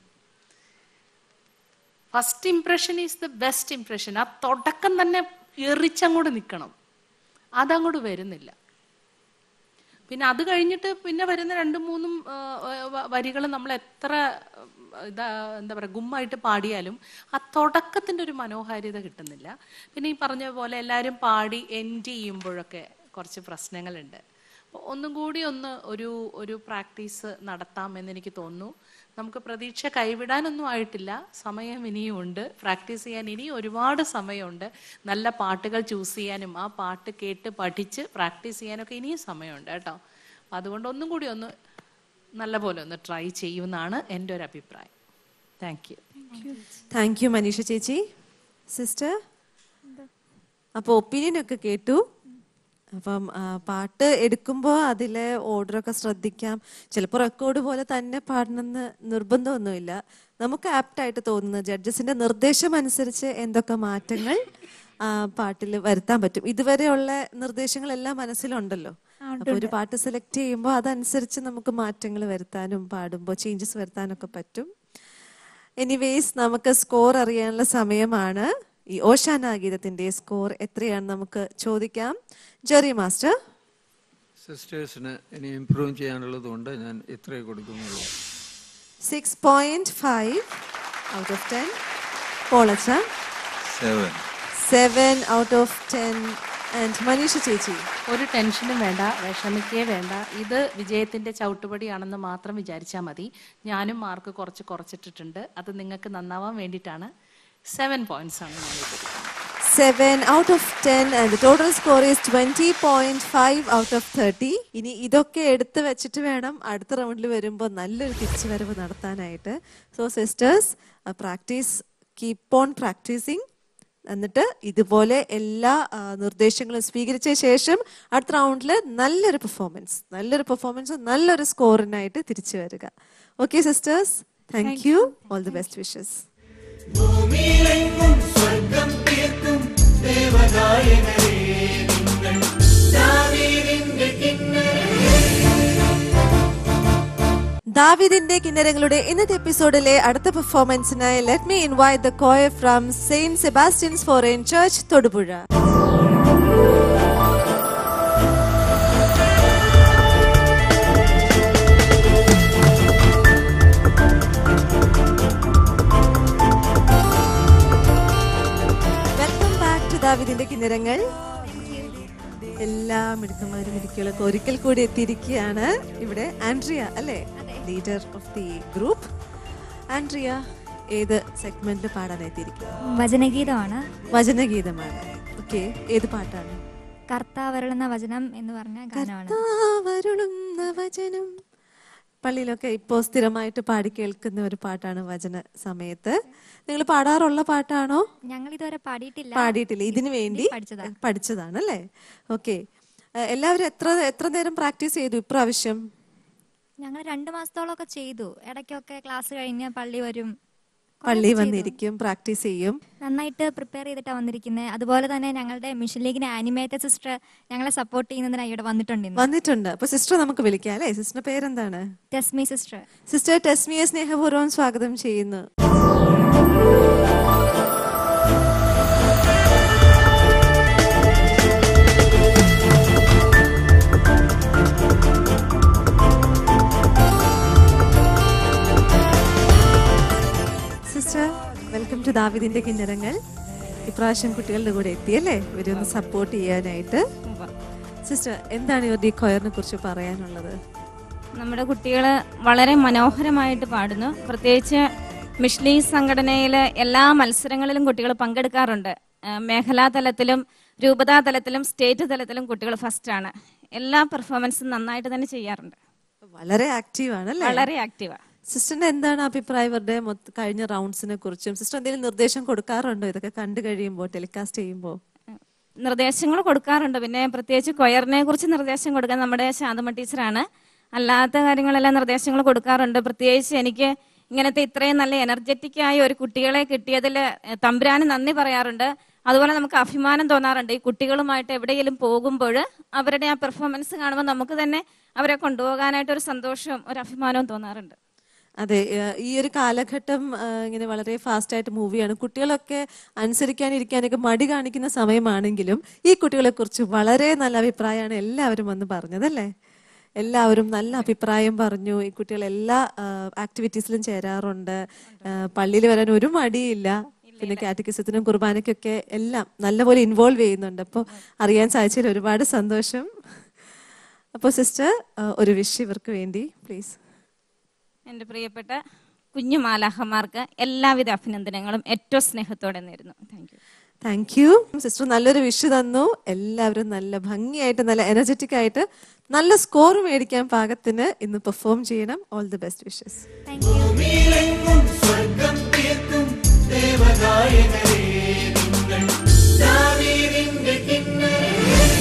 first impression is the best impression ആ തുടക്കം തന്നെ എറിച്ചങ്ങോട്ട് നിൽക്കണം അതങ്ങോട്ട് വരുന്നില്ല പിന്നെ അത് കഴിഞ്ഞിട്ട് പിന്നെ വരുന്ന രണ്ടും മൂന്നും വരികൾ നമ്മൾ എത്ര ആ, ഇതാ എന്താ പറയുക ഗുമ്മായിട്ട് പാടിയാലും ആ തുടക്കത്തിൻ്റെ ഒരു മനോഹാരിത കിട്ടുന്നില്ല പിന്നെ ഈ പറഞ്ഞ പോലെ എല്ലാവരും പാടി എൻഡ് ചെയ്യുമ്പോഴൊക്കെ കുറച്ച് പ്രശ്നങ്ങളുണ്ട് അപ്പോൾ ഒന്നും കൂടി ഒന്ന് ഒരു ഒരു പ്രാക്ടീസ് നടത്താമെന്ന് എനിക്ക് തോന്നുന്നു നമുക്ക് പ്രതീക്ഷ കൈവിടാനൊന്നും ആയിട്ടില്ല സമയം ഇനിയും ഉണ്ട് പ്രാക്ടീസ് ചെയ്യാൻ ഇനിയും ഒരുപാട് സമയമുണ്ട് നല്ല പാട്ടുകൾ ചൂസ് ചെയ്യാനും ആ പാട്ട് കേട്ട് പഠിച്ച് പ്രാക്ടീസ് ചെയ്യാനൊക്കെ ഇനിയും സമയമുണ്ട് കേട്ടോ അപ്പം അതുകൊണ്ട് ഒന്നും കൂടി ഒന്ന് നല്ല പോലെ ഒന്ന് ട്രൈ ചെയ്യുമെന്നാണ് എൻ്റെ ഒരു അഭിപ്രായം thank you thank you Manisha ചേച്ചി സിസ്റ്റർ അപ്പോൾ ഒപ്പീനിയൻ ഒക്കെ കേട്ടു അപ്പം ആ, പാട്ട് എടുക്കുമ്പോൾ അതിലെ ഓർഡറൊക്കെ ശ്രദ്ധിക്കാം ചിലപ്പോൾ റെക്കോർഡ് പോലെ തന്നെ പാടണമെന്ന് നിർബന്ധമൊന്നുമില്ല നമുക്ക് ആപ്റ്റായിട്ട് തോന്നുന്ന ജഡ്ജസിന്റെ നിർദ്ദേശം അനുസരിച്ച് എന്തൊക്കെ മാറ്റങ്ങൾ പാട്ടിൽ വരുത്താൻ പറ്റും ഇതുവരെയുള്ള നിർദ്ദേശങ്ങളെല്ലാം മനസ്സിലുണ്ടല്ലോ അപ്പൊ ഒരു പാട്ട് സെലക്ട് ചെയ്യുമ്പോൾ അതനുസരിച്ച് നമുക്ക് മാറ്റങ്ങൾ വരുത്താനും പാടുമ്പോൾ ചേഞ്ചസ് വരുത്താനൊക്കെ പറ്റും എനിവേസ് നമുക്ക് സ്കോർ അറിയാനുള്ള സമയമാണ് ഈ ഓശാന ഗീതത്തിന്റെ സ്കോർ എത്രയാണ് നമുക്ക് ചോദിക്കാം ജെറി മാസ്റ്റർ സിസ്റ്റേഴ്സിന് ഇനി ഇമ്പ്രൂവ് ചെയ്യാനുള്ളത് കൊണ്ട് ഞാൻ ഇത്രേ കൊടുക്കുന്നുള്ളൂ six point five out of ten പോളച്ച seven seven out of ten and Manisha ചേച്ചി ഒരു ടെൻഷനും വേണ്ട വിഷമിക്കേ വേണ്ട ഇത് വിജയത്തിന്റെ ചവിട്ടുപടിയാണെന്ന് മാത്രം വിചാരിച്ചാൽ മതി ഞാനും മാർക്ക് കുറച്ച് കുറച്ചിട്ടിട്ടുണ്ട് അത് നിങ്ങൾക്ക് നന്നാവാൻ വേണ്ടിയിട്ടാണ് സെവൻ പോയിന്റ്സ് ആണ് ഞാൻ ചെയ്തിരിക്കുന്നത് seven out of ten and total score is twenty point five out of thirty ഇനി ഇതൊക്കെ എടുത്ത് വെച്ചിട്ട് വേണം അടുത്ത റൗണ്ടിൽ വരുമ്പോൾ നല്ലൊരു തിരിച്ചുവരവ് നടത്താനായിട്ട് so sisters practice keep on practising എന്നിട്ട് ഇതുപോലെ എല്ലാ ആ, നിർദ്ദേശങ്ങളും സ്വീകരിച്ച ശേഷം അടുത്ത റൗണ്ടിൽ നല്ലൊരു പെർഫോമൻസ് നല്ലൊരു പെർഫോമൻസ് നല്ലൊരു സ്കോറിനായിട്ട് തിരിച്ചു വരിക okay sisters thank you all the best wishes ഭൂമിയിലെങ്ങും സ്വർഗം തീർക്കും ദേവനായകരേ നിങ്ങൾ ദാവീദിന്റെ കിന്നരമേ ദാവിദിന്റെ കിന്നരങ്ങളുടെ ഇന്നത്തെ എപ്പിസോഡിലെ അടുത്ത പെർഫോമൻസിനായി let me invite the choir from Saint Sebastian's forane church Thodupuzha welcome back to ദാവിദിന്റെ കിന്നരങ്ങൾ എല്ലാ മിടുക്കന്മാരും മിടുക്കികളൊക്കെ ഒരിക്കൽ കൂടി എത്തിയിരിക്കുകയാണ് ഇവിടെ ആൻഡ്രിയ അല്ലേ leader of the group Andrea ഏത് സെഗ്മെന്റിൽ പാടാൻ എത്തിയിരിക്കുന്നത് വചനഗീതമാണ് വചനഗീതമാണ് ഓക്കെ ഏത് പാട്ടാണ് കർത്താവരുളുന്ന വചനം എന്ന് പറഞ്ഞ ഗാനമാണ് കർത്താവരുളുന്ന വചനം പള്ളിയിലൊക്കെ ഇപ്പോൾ സ്ഥിരമായിട്ട് പാടി കേൾക്കുന്ന ഒരു പാട്ടാണ് വചന സമയത്ത് നിങ്ങൾ പാടാറുള്ള പാട്ടാണോ ഞങ്ങൾ ഇതുവരെ പാടിയിട്ടില്ല പാടിയിട്ടില്ല ഇതിനു വേണ്ടി പഠിച്ചതാ. പഠിച്ചതാണ് അല്ലേ ഓക്കെ എല്ലാവരും എത്ര എത്ര നേരം പ്രാക്ടീസ് ചെയ്തു ഇപ്രാവശ്യം ഞങ്ങൾ രണ്ടു മാസത്തോളമൊക്കെ ചെയ്തു ഇടയ്ക്കൊക്കെ ക്ലാസ് കഴിഞ്ഞ് പള്ളി വരും കുറേ പള്ളി ചെയ്തു. വന്നിരിക്കും പ്രാക്ടീസ് ചെയ്യും നന്നായിട്ട് പ്രിപ്പയർ ചെയ്തിട്ടാണ് വന്നിരിക്കുന്നത് അതുപോലെ തന്നെ ഞങ്ങളുടെ മിഷൻ ലീഗിന്റെ ആനിമേറ്റഡ് സിസ്റ്റർ ഞങ്ങളെ സപ്പോർട്ട് ചെയ്യുന്നതിനായി ഇവിടെ വന്നിട്ടുണ്ട് ഇന്ന്. വന്നിട്ടുണ്ട് അപ്പൊ സിസ്റ്റർ നമുക്ക് വിളിക്കാം അല്ലേ സിസ്റ്ററിന്റെ പേരെന്താണ് ടെസ്മി സിസ്റ്റർ സിസ്റ്റർ ടെസ്മിയെ സ്നേഹപൂർവ്വം സ്വാഗതം ചെയ്യുന്നു സിസ്റ്റർ വെൽക്കം ടു ദാവിദിന്റെ കിന്നരങ്ങൾ ഇപ്രാവശ്യം കുട്ടികളുടെ കൂടെ എത്തിയല്ലേ ഇവരെ ഒന്ന് സപ്പോർട്ട് ചെയ്യാനായിട്ട് സിസ്റ്റർ എന്താണ് ഇവരുടെ ഈ കൊയറിനെ കുറിച്ച് പറയാനുള്ളത് നമ്മുടെ കുട്ടികൾ വളരെ മനോഹരമായിട്ട് പാടുന്നു പ്രത്യേകിച്ച് മിഷ്ലി സംഘടനയിലെ എല്ലാ മത്സരങ്ങളിലും കുട്ടികൾ പങ്കെടുക്കാറുണ്ട് ആ, മേഖലാ തലത്തിലും രൂപതാ തലത്തിലും സ്റ്റേറ്റ് തലത്തിലും കുട്ടികൾ ഫസ്റ്റ് ആണ് എല്ലാ പെർഫോമൻസും നന്നായിട്ട് തന്നെ ചെയ്യാറുണ്ട് വളരെ ആക്റ്റീവ് ആണ് അല്ലേ വളരെ ആക്റ്റീവാ സിസ്റ്ററിന്റെ എന്താണ് അഭിപ്രായം ഇവരുടെ മൊത്ത- കഴിഞ്ഞ റൗണ്ട്സിനെ കുറിച്ചും സിസ്റ്റർ എന്തെങ്കിലും നിർദ്ദേശം കൊടുക്കാറുണ്ടോ ഇതൊക്കെ കണ്ടു കഴിയുമ്പോൾ ടെലികാസ്റ്റ് ചെയ്യുമ്പോൾ നിർദ്ദേശങ്ങൾ കൊടുക്കാറുണ്ട് പിന്നെ പ്രത്യേകിച്ച് കൊയറിനെ കുറിച്ച് നിർദ്ദേശം കൊടുക്കാൻ നമ്മുടെ ശാന്തമ്മ ടീച്ചറാണ് അല്ലാത്ത കാര്യങ്ങളെല്ലാം നിർദ്ദേശങ്ങൾ കൊടുക്കാറുണ്ട് പ്രത്യേകിച്ച് എനിക്ക് ഇങ്ങനത്തെ ഇത്രയും നല്ല എനർജറ്റിക് ആയ ഒരു കുട്ടികളെ കിട്ടിയതിൽ തമ്പുരാന് നന്ദി പറയാറുണ്ട് അതുപോലെ നമുക്ക് അഭിമാനം തോന്നാറുണ്ട് ഈ കുട്ടികളുമായിട്ട് എവിടെയെങ്കിലും പോകുമ്പോൾ അവരുടെ ആ പെർഫോമൻസ് കാണുമ്പോൾ നമുക്ക് തന്നെ അവരെ കൊണ്ടുപോകാനായിട്ട് ഒരു സന്തോഷവും ഒരു അഭിമാനവും തോന്നാറുണ്ട് അതെ ഏഹ് ഈ ഒരു കാലഘട്ടം ഏഹ് ഇങ്ങനെ വളരെ ഫാസ്റ്റ് ആയിട്ട് മൂവിയാണ് കുട്ടികളൊക്കെ അനുസരിക്കാനിരിക്കാനൊക്കെ മടി കാണിക്കുന്ന സമയമാണെങ്കിലും ഈ കുട്ടികളെ കുറിച്ച് വളരെ നല്ല അഭിപ്രായമാണ് എല്ലാവരും വന്ന് പറഞ്ഞതല്ലേ എല്ലാവരും നല്ല അഭിപ്രായം പറഞ്ഞു ഈ കുട്ടികൾ എല്ലാ ആക്ടിവിറ്റീസിലും ചേരാറുണ്ട് പള്ളിയിൽ വരാൻ ഒരു മടിയില്ല പിന്നെ കാറ്റഗിസത്തിനും കുർബാനയ്ക്കൊക്കെ എല്ലാം നല്ലപോലെ ഇൻവോൾവ് ചെയ്യുന്നുണ്ട് അപ്പോൾ അറിയാൻ സാധിച്ചതിൽ ഒരുപാട് സന്തോഷം അപ്പോൾ സിസ്റ്റർ ഒരു വിഷ് ഇവർക്ക് വേണ്ടി പ്ലീസ് എൻ്റെ പ്രിയപ്പെട്ട കുഞ്ഞു മാലാഹമാർക്ക് എല്ലാവിധ അഭിനന്ദനങ്ങളും ഏറ്റവും സ്നേഹത്തോടെ നേരുന്നു thank you thank you sister നല്ലൊരു വിഷ് തന്നു എല്ലാവരും നല്ല ഭംഗിയായിട്ട് നല്ല എനർജറ്റിക് ആയിട്ട് നല്ല സ്കോർ മേടിക്കാൻ പാകത്തിന് ഇന്ന് പെർഫോം ചെയ്യണം ഓൾ ദി ബെസ്റ്റ് വിഷസ് ഭൂമിയിലെങ്ങും സ്വർഗം തീർക്കും ദേവഗായകരേ നിങ്ങൾ ദാവീദിന്റെ കിന്നരേ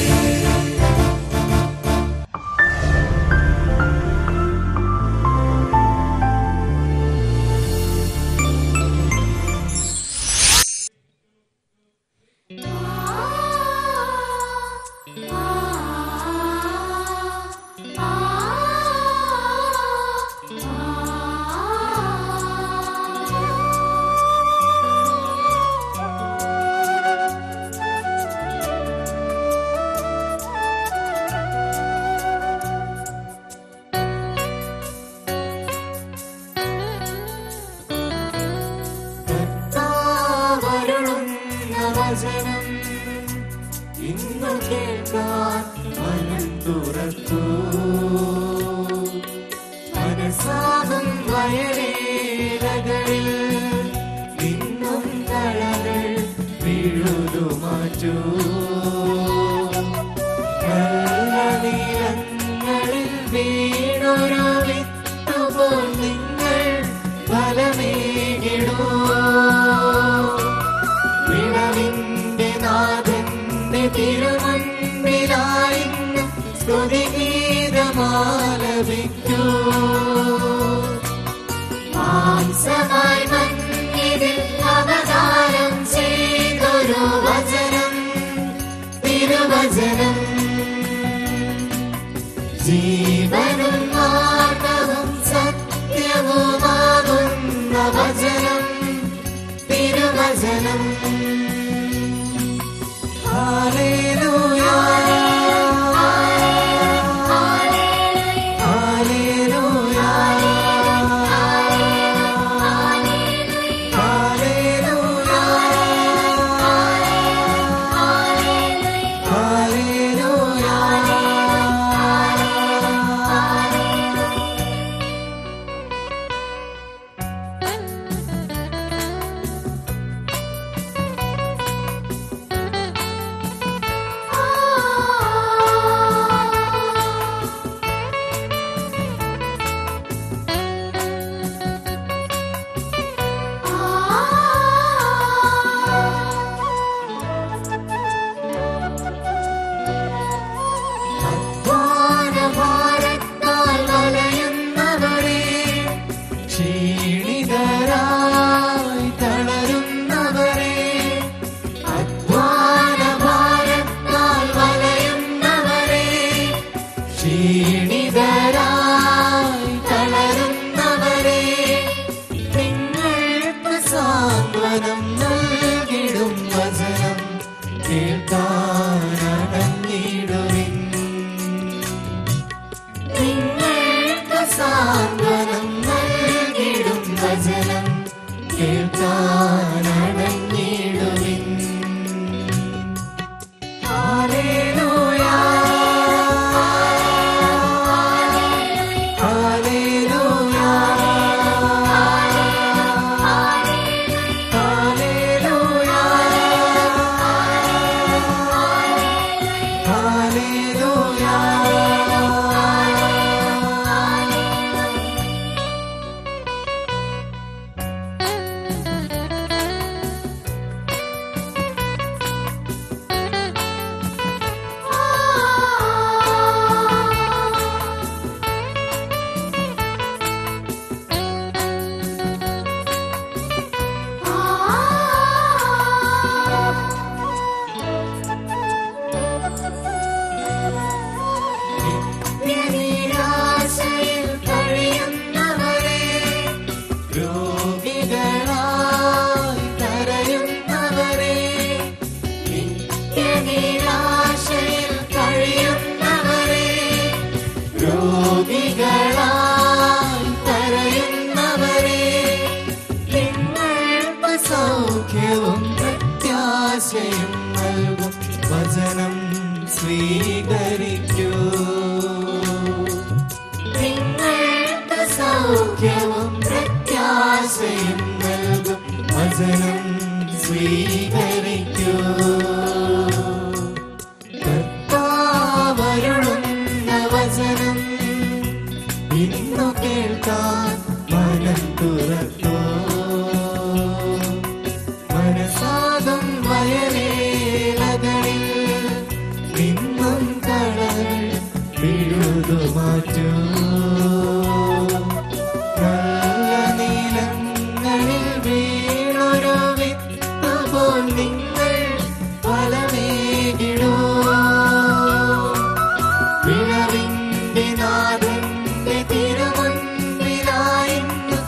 കർത്താവരുളുന്ന വചനം ഇന്നു കേൾക്കാൻ മനം തുറക്കൂ മനസ്സാകും വയലേലകളിൽ ഇന്നും കളകൾ വീഴുതു മാറ്റൂ നല്ല നീളങ്ങളിൽ വീണൊരു വിത്തുപോൽ നിങ്ങൾ ഫലമേകിടൂ വിളവിന്റെ നാഥന്റെ തിരുമുൻപിലായി സ്തുതിഗീതമാലപിക്കൂ മാംസമായി മഞ്ഞിതിൽ അവതാരം ചെയ്തൊരു വചനം തിരുവചനം ജീവനും മാർഗവും സത്യവുമാകുന്ന വചനം തിരുവചനം ഹാലേലൂയ ഹാലേലൂയ ഹാലേലൂയ ഭാരത്താൽ വലയുന്നവരെ ക്ഷീണിതരായി തളരുന്നവരെ അധ്വാന ഭാരത്താൽ വലയുന്നവരെ ക്ഷീണിതരായി തളരുന്നവരെ നിങ്ങൾക്ക് സാന്ത്വനം നൽകിടും വചനം കേൾക്കാനടങ്ങിടുവിൻ നിങ്ങൾക്ക് സാന്ത്വനം നൽകിടും വചനം കേൾക്കാനടങ്ങിടുവിൻ ഹാലേലൂയ ഹാലേലൂയ ഹാലേലൂയ നിരാശയിൽ കഴിയുന്നവരെ രോഗികളായി കരയുന്നവരെ നിരാശയിൽ കഴിയുന്നവരെ രോഗികളായി കരയുന്നവരെ നിങ്ങൾക്ക് സൗഖ്യവും പ്രത്യാശയും നൽകും വചനം സ്വീകരിക്കൂ സൗഖ്യവും പ്രത്യാശയും നൽകും വചനം സ്വീകരിക്കൂ കർത്താവരുളുന്ന വചനം ഇന്നു കേൾക്കാൻ മനം തുറക്കൂ മനസാകും വയലേലകളിൽ നിന്നും കടൽ വിഴുതു മാറ്റൂ നല്ല നീലങ്ങളിൽ വീണൊരു വിത്ത് പോൽ നിങ്ങൾ ഫലമേകിടൂ വിളവിന്റെ നാഥന്റെ തിരുമുൻപിലായിന്ന്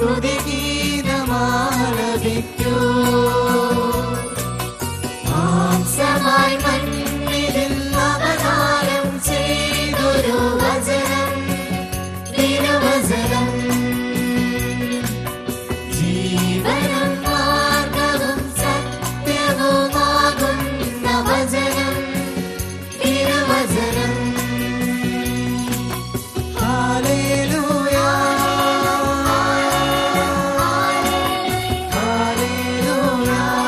സ്തുതിഗീതമാലപിക്കൂ മാംസമായി മണ്ണിതിൽ അവതാരം ചെയ്തൊരു വചനം തിരുവചനം ജീവനും മാർഗവും സത്യവുമാകുന്ന വചനം തിരുവചനം ഹല്ലേലൂയ ഹല്ലേലൂയ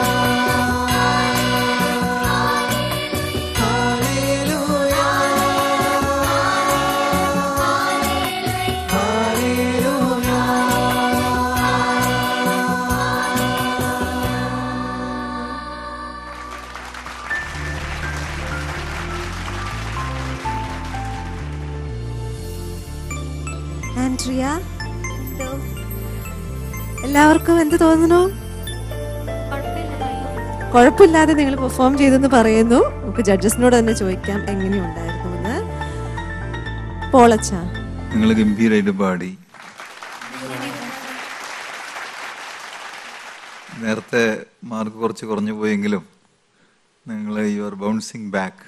ഹല്ലേലൂയ ആൻഡ്രിയ എല്ലാവർക്കും എന്ത് തോന്നുന്നു കുഴപ്പമില്ലാതെ നിങ്ങൾ പെർഫോം ചെയ്തെന്ന് പറയുന്നു നമുക്ക് ജഡ്ജസിനോട് തന്നെ ചോദിക്കാം എങ്ങനെയുണ്ടായിരുന്നു എന്ന് പോളച്ച നിങ്ങൾ ഗംഭീരമായിട്ട് പാടി നേരത്തെ മാർക്ക് കുറച്ച് കുറഞ്ഞു പോയെങ്കിലും നിങ്ങൾ യു ആർ ബൗൺസിങ് ബാക്ക്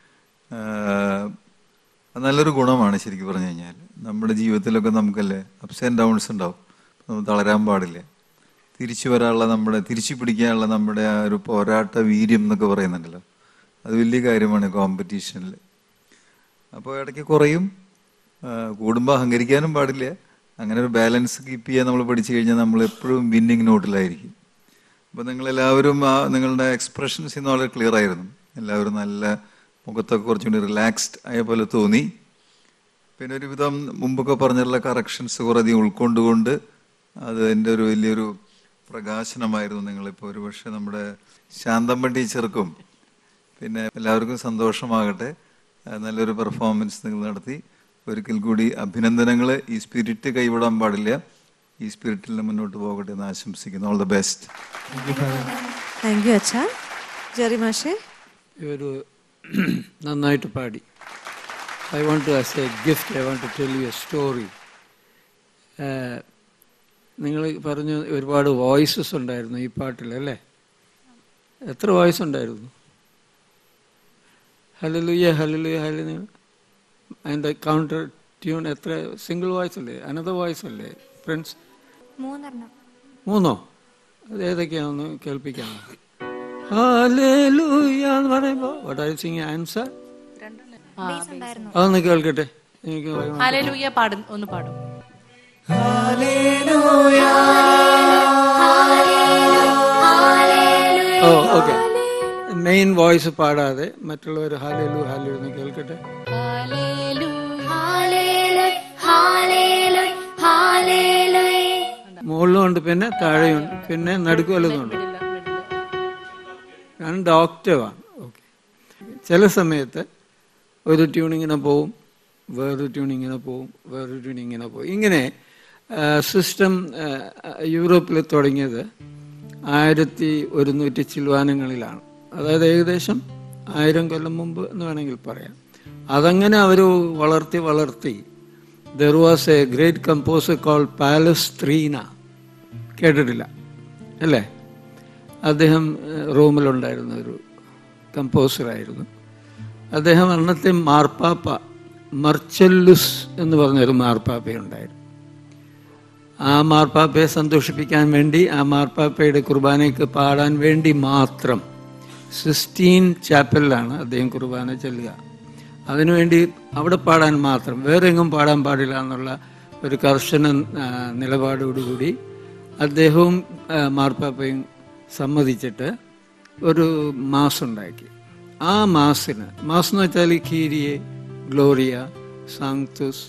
നല്ലൊരു ഗുണമാണ് ശരിക്കും പറഞ്ഞു കഴിഞ്ഞാൽ നമ്മുടെ ജീവിതത്തിലൊക്കെ നമുക്കല്ലേ അപ്സ് ആൻഡ് ഡൗൺസ് ഉണ്ടാവും നമ്മൾ തളരാൻ പാടില്ല തിരിച്ചു വരാനുള്ള നമ്മുടെ തിരിച്ചു പിടിക്കാനുള്ള നമ്മുടെ ആ ഒരു പോരാട്ട വീര്യം എന്നൊക്കെ പറയുന്നുണ്ടല്ലോ അത് വലിയ കാര്യമാണ് കോമ്പറ്റീഷനിൽ അപ്പോൾ ഇടയ്ക്ക് കുറയും ആ, കൂടുമ്പോൾ അഹങ്കരിക്കാനും പാടില്ല അങ്ങനെ ഒരു ബാലൻസ് കീപ്പ് ചെയ്യാൻ നമ്മൾ പഠിച്ചു കഴിഞ്ഞാൽ നമ്മൾ എപ്പോഴും വിന്നിങ് നോട്ടിലായിരിക്കും അപ്പോൾ നിങ്ങളെല്ലാവരും ആ നിങ്ങളുടെ എക്സ്പ്രഷൻസ് ഇന്ന് വളരെ ക്ലിയർ ആയിരുന്നു എല്ലാവരും നല്ല മുഖത്തൊക്കെ കുറച്ചുകൂടി റിലാക്സ്ഡ് ആയ പോലെ തോന്നി പിന്നെ ഒരുവിധം മുമ്പൊക്കെ പറഞ്ഞിട്ടുള്ള കറക്ഷൻസ് കുറേയധികം ഉൾക്കൊണ്ടുകൊണ്ട് അത് എൻ്റെ ഒരു വലിയൊരു പ്രകാശനമായിരുന്നു നിങ്ങളിപ്പോൾ ഒരു പക്ഷേ നമ്മുടെ ശാന്തമ്മ ടീച്ചർക്കും പിന്നെ എല്ലാവർക്കും സന്തോഷമാകട്ടെ ആ, നല്ലൊരു പെർഫോമൻസ് നിങ്ങൾ നടത്തി ഒരിക്കൽ കൂടി അഭിനന്ദനങ്ങൾ ഈ സ്പിരിറ്റ് കൈവിടാൻ പാടില്ല ഈ സ്പിരിറ്റിൽ മുന്നോട്ട് പോകട്ടെ എന്ന് ആശംസിക്കുന്നു all the best thank you അച്ഛ ജെറി മാഷേ ഒരു നന്നായിട്ട് പാടി I want to as a gift I want to tell you a story നിങ്ങൾ പറഞ്ഞു ഒരുപാട് വോയിസസ് ഉണ്ടായിരുന്നു ഈ പാട്ടിൽ അല്ലേ എത്ര വോയിസ് ഉണ്ടായിരുന്നു ഹലലുയ ഹലലുയ ഹലു അതിൻ്റെ കൗണ്ടർ ട്യൂൺ എത്ര സിംഗിൾ വോയിസ് അല്ലേ അനദർ വോയിസ് അല്ലേ ഫ്രണ്ട്സ് മൂന്നെണ്ണം മൂന്നോ അത് ഏതൊക്കെയാണെന്ന് കേൾപ്പിക്കാമോ ഹല്ലേലൂയ എന്ന് പറയുമ്പോൾ what are sing answer bass ഉണ്ടായിരുന്നു അതൊന്ന് കേൾക്കട്ടെ എനിക്ക് ഹാലേലൂയ പാടും ഒന്ന് പാടും ഓ ഓക്കെ മെയിൻ വോയിസ് പാടാതെ മറ്റുള്ളവർ ഹാലേലു ഹാലു എന്ന് കേൾക്കട്ടെ മുകളിലും ഉണ്ട് പിന്നെ താഴെയുണ്ട് പിന്നെ നടുക്കുവല്ലതുണ്ട് രണ്ട് ഓക്റ്റവാണ് ഓക്കെ ചില സമയത്ത് ഒരു ട്യൂണിങ്ങിനെ പോവും വേറൊരു ട്യൂണിങ്ങിനെ പോവും വേറൊരു ട്യൂണിങ്ങിനെ പോവും ഇങ്ങനെ സിസ്റ്റം യൂറോപ്പിൽ തുടങ്ങിയത് ആയിരത്തി ഒരുന്നൂറ്റി ചിൽവാനങ്ങളിലാണ് അതായത് ഏകദേശം ആയിരം കൊല്ലം മുമ്പ് എന്ന് വേണമെങ്കിൽ പറയാം അതങ്ങനെ അവർ വളർത്തി വളർത്തി there was a great composer call Palestrina കേട്ടിട്ടില്ല അല്ലേ അദ്ദേഹം ഏഹ്, റോമിലുണ്ടായിരുന്ന ഒരു കമ്പോസറായിരുന്നു അദ്ദേഹം അന്നത്തെ മാർപ്പാപ്പ മർച്ചല്ലുസ് എന്ന് പറഞ്ഞൊരു മാർപ്പാപ്പയുണ്ടായിരുന്നു ആ മാർപ്പാപ്പയെ സന്തോഷിപ്പിക്കാൻ വേണ്ടി ആ മാർപ്പാപ്പയുടെ കുർബാനയ്ക്ക് പാടാൻ വേണ്ടി മാത്രം സിസ്റ്റീൻ ചാപ്പലിലാണ് അദ്ദേഹം കുർബാന ചെല്ലുക അതിനുവേണ്ടി അവിടെ പാടാൻ മാത്രം വേറെ എങ്ങും പാടാൻ പാടില്ല എന്നുള്ള ഒരു കർശന ആ, നിലപാടോടുകൂടി അദ്ദേഹവും ആ, മാർപ്പാപ്പയും സമ്മതിച്ചിട്ട് ഒരു മാസ് ഉണ്ടാക്കി ആ മാസിന് മാസ് എന്ന് വെച്ചാൽ കീരിയെ ഗ്ലോറിയ സാങ്തുസ്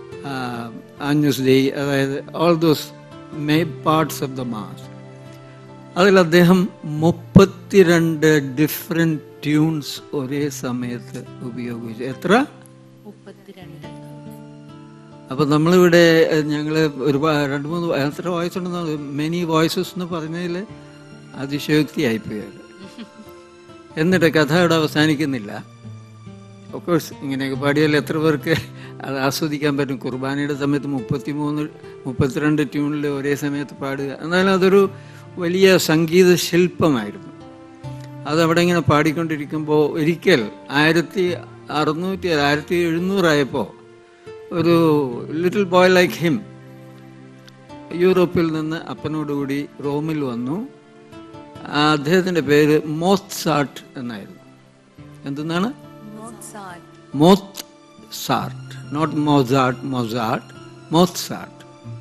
ആഞ്ഞുസ് ഡേ അതായത് all those may parts of the mass അതിൽ അദ്ദേഹം മുപ്പത്തിരണ്ട് ഡിഫറെന്റ് ട്യൂൺസ് ഒരേ സമയത്ത് ഉപയോഗിച്ചു എത്ര മുപ്പത്തിരണ്ട് അപ്പൊ നമ്മളിവിടെ എഹ്, ഞങ്ങള് ഒരുപാട് രണ്ട് മൂന്ന് വ- എത്ര വോയിസ് ഉണ്ടെന്ന് മെനി വോയിസസ് എന്ന് പറഞ്ഞതിൽ അതിശയോക്തിയായിപ്പോയി അത്. എന്നിട്ട് കഥ അവിടെ അവസാനിക്കുന്നില്ല ഓഫ്കോഴ്സ് ഇങ്ങനെയൊക്കെ പാടിയാൽ എത്ര പേർക്ക് അത് ആസ്വദിക്കാൻ പറ്റും കുർബാനയുടെ സമയത്ത് മുപ്പത്തിമൂന്ന് മുപ്പത്തിരണ്ട് ട്യൂണിൽ ഒരേ സമയത്ത് പാടുക എന്നാലും അതൊരു വലിയ സംഗീത ശില്പമായിരുന്നു അതവിടെ ഇങ്ങനെ പാടിക്കൊണ്ടിരിക്കുമ്പോൾ ഒരിക്കൽ ആയിരത്തി അറുന്നൂറ്റി ആയിരത്തി എഴുന്നൂറായപ്പോൾ ഒരു ലിറ്റിൽ ബോയ് ലൈക്ക് ഹിം യൂറോപ്പിൽ നിന്ന് അപ്പനോടുകൂടി റോമിൽ വന്നു ആ അദ്ദേഹത്തിന്റെ പേര് മോത്ത് സാട്ട് എന്നായിരുന്നു എന്തെന്നാണ് Mozart not Mozart Mozart Mozart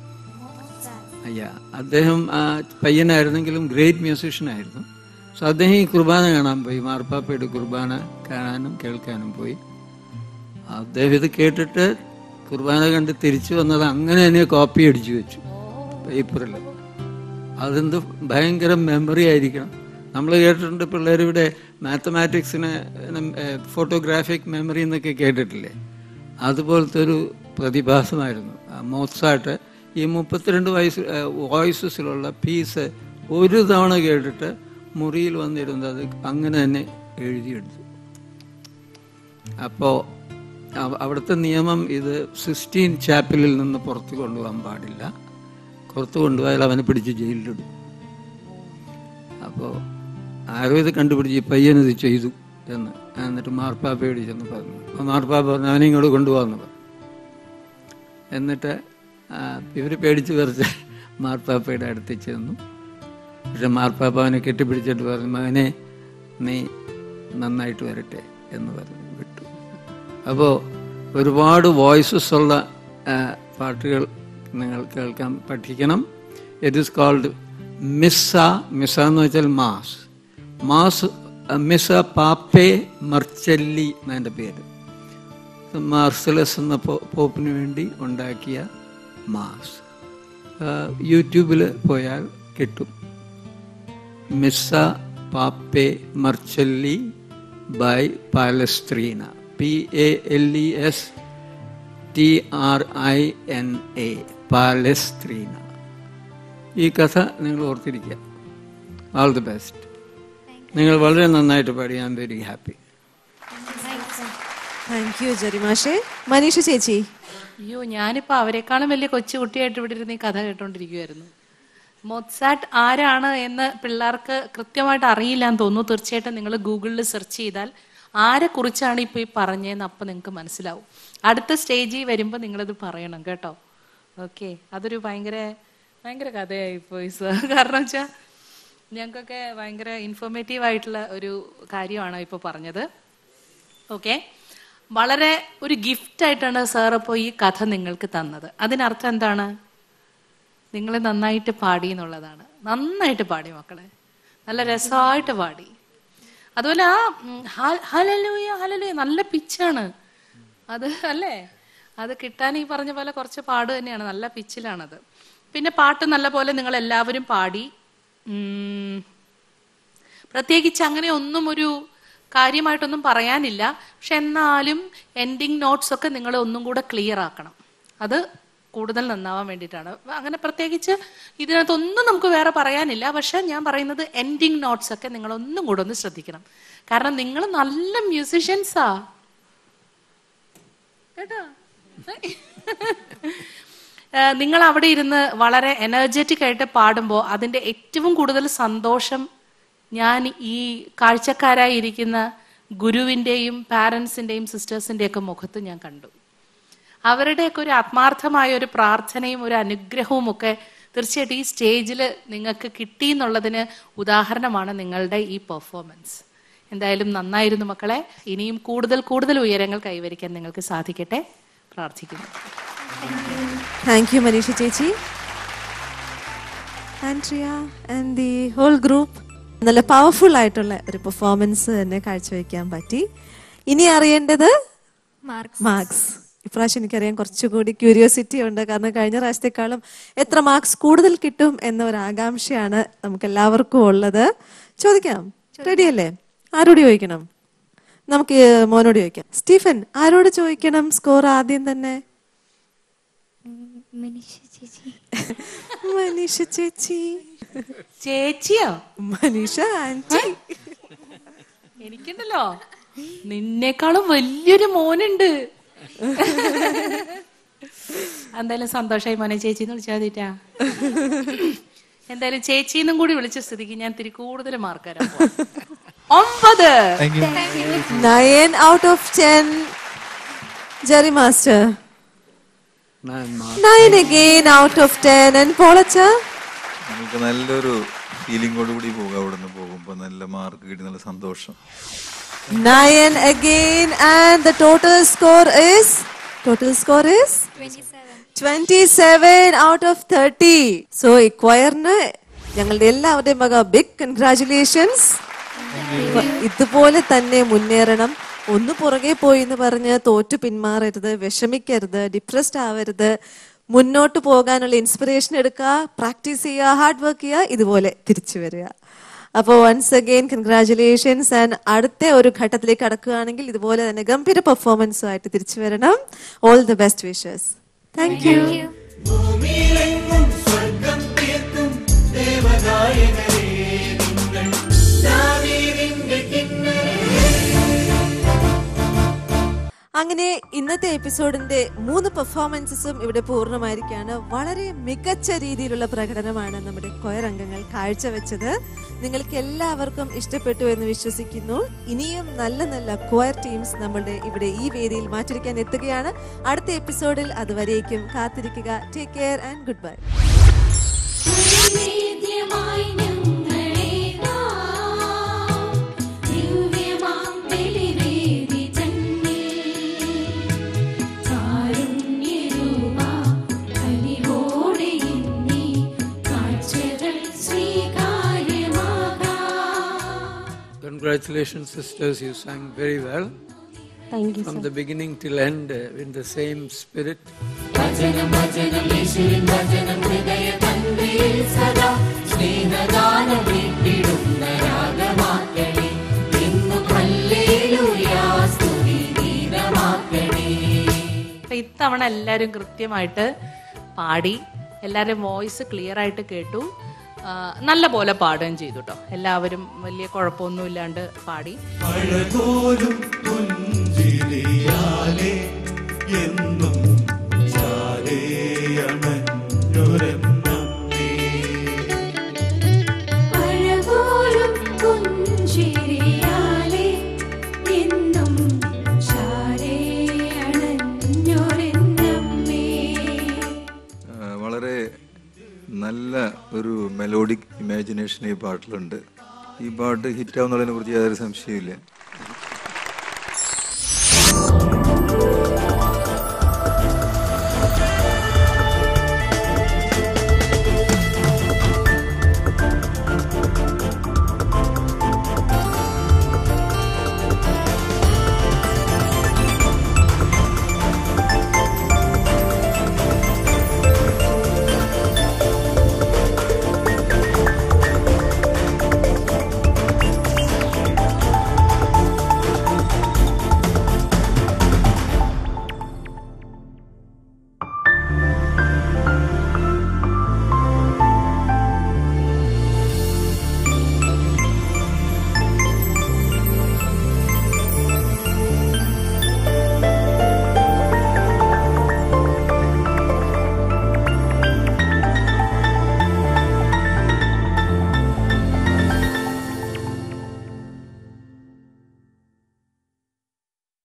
അയ്യ അദ്ദേഹം ആ പയ്യനായിരുന്നെങ്കിലും ഗ്രേറ്റ് മ്യൂസീഷ്യൻ ആയിരുന്നു സോ അദ്ദേഹം ഈ കുർബാന കാണാൻ പോയി മാർപ്പാപ്പയുടെ കുർബാന കാണാനും കേൾക്കാനും പോയി അദ്ദേഹം ഇത് കേട്ടിട്ട് കുർബാന കണ്ട് തിരിച്ചു വന്നത് അങ്ങനെ തന്നെ കോപ്പി അടിച്ചു വെച്ചു പേപ്പറിൽ അതെന്ത് ഭയങ്കര മെമ്മറി ആയിരിക്കണം നമ്മൾ കേട്ടിട്ടുണ്ട് പിള്ളേർ ഇവിടെ മാത്തമാറ്റിക്സിന് ഫോട്ടോഗ്രാഫിക് മെമ്മറി എന്നൊക്കെ കേട്ടിട്ടില്ലേ അതുപോലത്തെ ഒരു പ്രതിഭാസമായിരുന്നു ആ മോത്സാട്ട് ഈ മുപ്പത്തിരണ്ട് വയസ്സ് വോയിസസിലുള്ള പീസ് ഒരു തവണ കേട്ടിട്ട് മുറിയിൽ വന്നിരുന്നത് അങ്ങനെ തന്നെ എഴുതിയെടുത്തു അപ്പോൾ അവിടുത്തെ നിയമം ഇത് സിസ്റ്റീൻ ചാപ്പലിൽ നിന്ന് പുറത്ത് കൊണ്ടുപോകാൻ പാടില്ല പുറത്ത് കൊണ്ടുപോയാൽ അവനെ പിടിച്ച് ജയിലിലിടും അപ്പോൾ ആരോ ഇത് കണ്ടുപിടിച്ച് ഈ പയ്യൻ ഇത് ചെയ്തു എന്ന് എന്നിട്ട് മാർപ്പാപ്പയോട് ചെന്ന് പറഞ്ഞു അപ്പോൾ മാർപ്പാപ്പ പറഞ്ഞു അവനെ ഇങ്ങോട്ട് കൊണ്ടുപോകാമെന്ന് പറഞ്ഞു എന്നിട്ട് ഇവർ പേടിച്ച് പറിച്ച് മാർപ്പാപ്പയുടെ അടുത്ത് ചെന്നു പക്ഷെ മാർപ്പാപ്പ അവനെ കെട്ടിപ്പിടിച്ചിട്ട് പറഞ്ഞു മകനെ നീ നന്നായിട്ട് വരട്ടെ എന്ന് പറഞ്ഞു വിട്ടു അപ്പോൾ ഒരുപാട് വോയിസസ് ഉള്ള ആ, പാട്ടുകൾ നിങ്ങൾ കേൾക്കാൻ പഠിക്കണം ഇറ്റ് ഈസ് കോൾഡ് മിസ്സ മിസ്സ എന്ന് വെച്ചാൽ മാസ് മാസ് മിസ്സ പാപ്പേ മർച്ചല്ലി എന്നതിൻ്റെ പേര് മാർസലസ് എന്ന പോ- പോപ്പിന് വേണ്ടി ഉണ്ടാക്കിയ മാസ് യൂട്യൂബിൽ പോയാൽ കിട്ടും മിസ്സ പാപ്പെ മർച്ചല്ലി by Palestrina P A L E S T R I N A Palestrina ഈ കഥ നിങ്ങൾ ഓർത്തിരിക്കുക ആൾ ദി ബെസ്റ്റ് നിങ്ങൾ വളരെ നന്നായിട്ട് പാടി I am very happy thank you ജെറിമാഷെ മനീഷ ചേച്ചി അയ്യോ ഞാനിപ്പോ അവരെക്കാളും വലിയ കൊച്ചു കുട്ടിയായിട്ട് ഇവിടെ ഇരുന്ന് ഈ കഥ കേട്ടോണ്ടിരിക്കുവായിരുന്നു മൊത്സാറ്റ് ആരാണ് എന്ന് പിള്ളേർക്ക് കൃത്യമായിട്ട് അറിയില്ല എന്ന് തോന്നുന്നു തീർച്ചയായിട്ടും നിങ്ങൾ ഗൂഗിളിൽ സെർച്ച് ചെയ്താൽ ആരെ കുറിച്ചാണ് ഇപ്പൊ ഈ പറഞ്ഞതെന്ന് അപ്പൊ നിങ്ങൾക്ക് മനസ്സിലാവും അടുത്ത സ്റ്റേജിൽ വരുമ്പോൾ നിങ്ങളത് പറയണം കേട്ടോ ഓക്കെ അതൊരു ഭയങ്കര ഭയങ്കര കഥയായി പോയി സർ കാരണം വെച്ചാൽ ഞങ്ങൾക്കൊക്കെ ഭയങ്കര ഇൻഫോർമേറ്റീവ് ആയിട്ടുള്ള ഒരു കാര്യമാണ് ഇപ്പോൾ പറഞ്ഞത് ഓക്കെ വളരെ ഒരു ഗിഫ്റ്റ് ആയിട്ടാണ് സാർ അപ്പോൾ ഈ കഥ നിങ്ങൾക്ക് തന്നത് അതിനർത്ഥം എന്താണ് നിങ്ങൾ നന്നായിട്ട് പാടി എന്നുള്ളതാണ് നന്നായിട്ട് പാടി മക്കളെ നല്ല രസമായിട്ട് പാടി അതുപോലെ ആ ഉം, ഹ- ഹലലൂയ ഹലലൂയ നല്ല പിച്ചാണ് അത് അല്ലേ അത് കിട്ടാൻ ഈ പറഞ്ഞ പോലെ കുറച്ച് പാട് തന്നെയാണ് നല്ല പിച്ചിലാണത് പിന്നെ പാട്ട് നല്ല പോലെ നിങ്ങൾ എല്ലാവരും പാടി ഉം, പ്രത്യേകിച്ച് അങ്ങനെ ഒന്നും ഒരു കാര്യമായിട്ടൊന്നും പറയാനില്ല പക്ഷെ എന്നാലും എൻഡിങ് നോട്ട്സ് ഒക്കെ നിങ്ങൾ ഒന്നും കൂടെ ക്ലിയർ ആക്കണം അത് കൂടുതൽ നന്നാവാൻ വേണ്ടിയിട്ടാണ് അങ്ങനെ പ്രത്യേകിച്ച് ഇതിനകത്തൊന്നും നമുക്ക് വേറെ പറയാനില്ല പക്ഷെ ഞാൻ പറയുന്നത് എൻഡിങ് നോട്ട്സ് ഒക്കെ നിങ്ങൾ ഒന്നും കൂടെ ഒന്ന് ശ്രദ്ധിക്കണം കാരണം നിങ്ങൾ നല്ല മ്യൂസിഷ്യൻസാ കേട്ടോ ഏഹ് നിങ്ങൾ അവിടെ ഇരുന്ന് വളരെ എനർജറ്റിക് ആയിട്ട് പാടുമ്പോൾ അതിന്റെ ഏറ്റവും കൂടുതൽ സന്തോഷം ഞാൻ ഈ കാഴ്ചക്കാരായി ഇരിക്കുന്ന ഗുരുവിൻ്റെയും പാരൻസിൻ്റെയും സിസ്റ്റേഴ്സിൻ്റെയും ഒക്കെ മുഖത്ത് ഞാൻ കണ്ടു അവരുടെയൊക്കെ ഒരു ആത്മാർത്ഥമായ ഒരു പ്രാർത്ഥനയും ഒരു അനുഗ്രഹവും ഒക്കെ തീർച്ചയായിട്ടും ഈ സ്റ്റേജിൽ നിങ്ങൾക്ക് കിട്ടി എന്നുള്ളതിന് ഉദാഹരണമാണ് നിങ്ങളുടെ ഈ പെർഫോമൻസ് എന്തായാലും നന്നായിരുന്നു മക്കളെ ഇനിയും കൂടുതൽ കൂടുതൽ ഉയരങ്ങൾ കൈവരിക്കാൻ നിങ്ങൾക്ക് സാധിക്കട്ടെ പ്രാർത്ഥിക്കുന്നു താങ്ക് യു മനീഷ ചേച്ചി Andrea and the whole group നല്ല പവർഫുൾ ആയിട്ടുള്ള ഒരു പെർഫോമൻസ് തന്നെ കാഴ്ചവെക്കാൻ പറ്റി ഇനി അറിയേണ്ടത് മാർക്സ് മാർക്സ് ഇപ്രാവശ്യം എനിക്കറിയാൻ കുറച്ചുകൂടി ക്യൂരിയോസിറ്റി ഉണ്ട് കാരണം കഴിഞ്ഞ പ്രാവശ്യത്തെക്കാളും എത്ര മാർക്സ് കൂടുതൽ കിട്ടും എന്ന ഒരു ആകാംക്ഷയാണ് നമുക്ക് എല്ലാവർക്കും ഉള്ളത് ചോദിക്കാം റെഡി അല്ലേ ആരോട് ചോദിക്കണം നമുക്ക് മോനോട് ചോദിക്കാം സ്റ്റീഫൻ ആരോട് ചോദിക്കണം സ്കോർ ആദ്യം തന്നെ മനുഷ്യ ചേച്ചി മനീഷ ചേച്ചി ചേച്ചിയോ മനീഷ ആന്റി എനിക്കുണ്ടല്ലോ നിന്നേക്കാളും വലിയൊരു മോനുണ്ട് എന്തായാലും സന്തോഷമായി മോനെ ചേച്ചി എന്ന് വിളിച്ചാൽ മതിട്ടാ എന്തായാലും ചേച്ചിന്നും കൂടി വിളിച്ച സ്ഥിതിക്ക് ഞാൻ തിരി കൂടുതൽ മാർക്ക് തരാൻ പോവാ. ഒമ്പത് nine out of ten Jerry master Nine marks. Nine again out of ten and പോളച്ച നമുക്ക് നല്ലൊരു ഫീലിംഗോട് കൂടി പോകും അവിടുന്ന് പോകുമ്പോൾ നല്ല മാർക്ക് കിട്ടി നല്ല സന്തോഷം nine again and the total score is total score is twenty seven out of thirty so ഈ ക്വയറിന് ഞങ്ങളുടെ എല്ലാവരുടെയും വക ബിഗ് കൺഗ്രാചുലേഷൻസ് ഇതുപോലെ തന്നെ മുന്നേറണം ഒന്ന് പുറകെ പോയി എന്ന് പറഞ്ഞ് തോറ്റു പിന്മാറരുത് വിഷമിക്കരുത് ഡിപ്രസ്ഡ് ആവരുത് മുന്നോട്ട് പോകാനുള്ള ഇൻസ്പിറേഷൻ എടുക്കുക പ്രാക്ടീസ് ചെയ്യുക ഹാർഡ് വർക്ക് ചെയ്യുക ഇതുപോലെ തിരിച്ചു വരിക അപ്പോൾ വൺസ് അഗെയിൻ കൺഗ്രാചുലേഷൻസ് ആൻഡ് അടുത്ത ഒരു ഘട്ടത്തിലേക്ക് കടക്കുകയാണെങ്കിൽ ഇതുപോലെ തന്നെ ഗംഭീര പെർഫോമൻസും ആയിട്ട് തിരിച്ചു വരണം all the best wishes thank you ഭൂമിയിലെങ്ങും സ്വർഗം തീർക്കും ദേവനായകരേ നിങ്ങൾ ദാവീദിന്റെ കിന്നരേ അങ്ങനെ ഇന്നത്തെ എപ്പിസോഡിന്റെ മൂന്ന് പെർഫോമൻസസും ഇവിടെ പൂർണ്ണമായിരിക്കുകയാണ് വളരെ മികച്ച രീതിയിലുള്ള പ്രകടനമാണ് നമ്മുടെ കൊയർ അംഗങ്ങൾ കാഴ്ചവെച്ചത് നിങ്ങൾക്ക് എല്ലാവർക്കും ഇഷ്ടപ്പെട്ടു എന്ന് വിശ്വസിക്കുന്നു ഇനിയും നല്ല നല്ല കൊയർ ടീംസ് നമ്മളുടെ ഇവിടെ ഈ വേദിയിൽ മാറ്റിരിക്കാൻ എത്തുകയാണ് അടുത്ത എപ്പിസോഡിൽ അതുവരേക്കും കാത്തിരിക്കുക take care and goodbye നൈവേദ്യമായി ഞങ്ങളേകാം ദിവ്യമാം ബലിവേദി തന്നിൽ. കാരുണ്യരൂപാ കനിവോടെ എന്നീ കാഴ്ചകൾ സ്വീകാര്യമാകാം Congratulations, sisters. You sang very well. Thank you, From the beginning till end, uh, in the same spirit. വചനം വചനം യേശുവിൻ വചനം ഹൃദയ തന്ത്രിയിൽ സദാ സ്നേഹദാനം വീട്ടിടുന്ന രാഗമാക്കണേ എന്നു ഹല്ലേലൂയാ സ്തുതി ഗീതമാക്കണേ അപ്പൊ ഇത്തവണ എല്ലാവരും കൃത്യമായിട്ട് പാടി എല്ലാവരും വോയിസ് ക്ലിയർ ആയിട്ട് കേട്ടു ആ, നല്ല പോലെ പാടുകയും ചെയ്തു കേട്ടോ എല്ലാവരും വലിയ കുഴപ്പമൊന്നും ഇല്ലാണ്ട് പാടി അഴകോലും പുഞ്ചിരിയാലെ എന്നും അഴകോലും പുഞ്ചിരിയാലെ എന്നും ചാരേ അണഞ്ഞൊരെന്നമ്മേ ആ, വളരെ നല്ല ഒരു മെലോഡിക് ഇമാജിനേഷൻ ഈ പാട്ടിലുണ്ട് ഈ പാട്ട് ഹിറ്റാവുന്നതിനെ കുറിച്ച് യാതൊരു സംശയമില്ല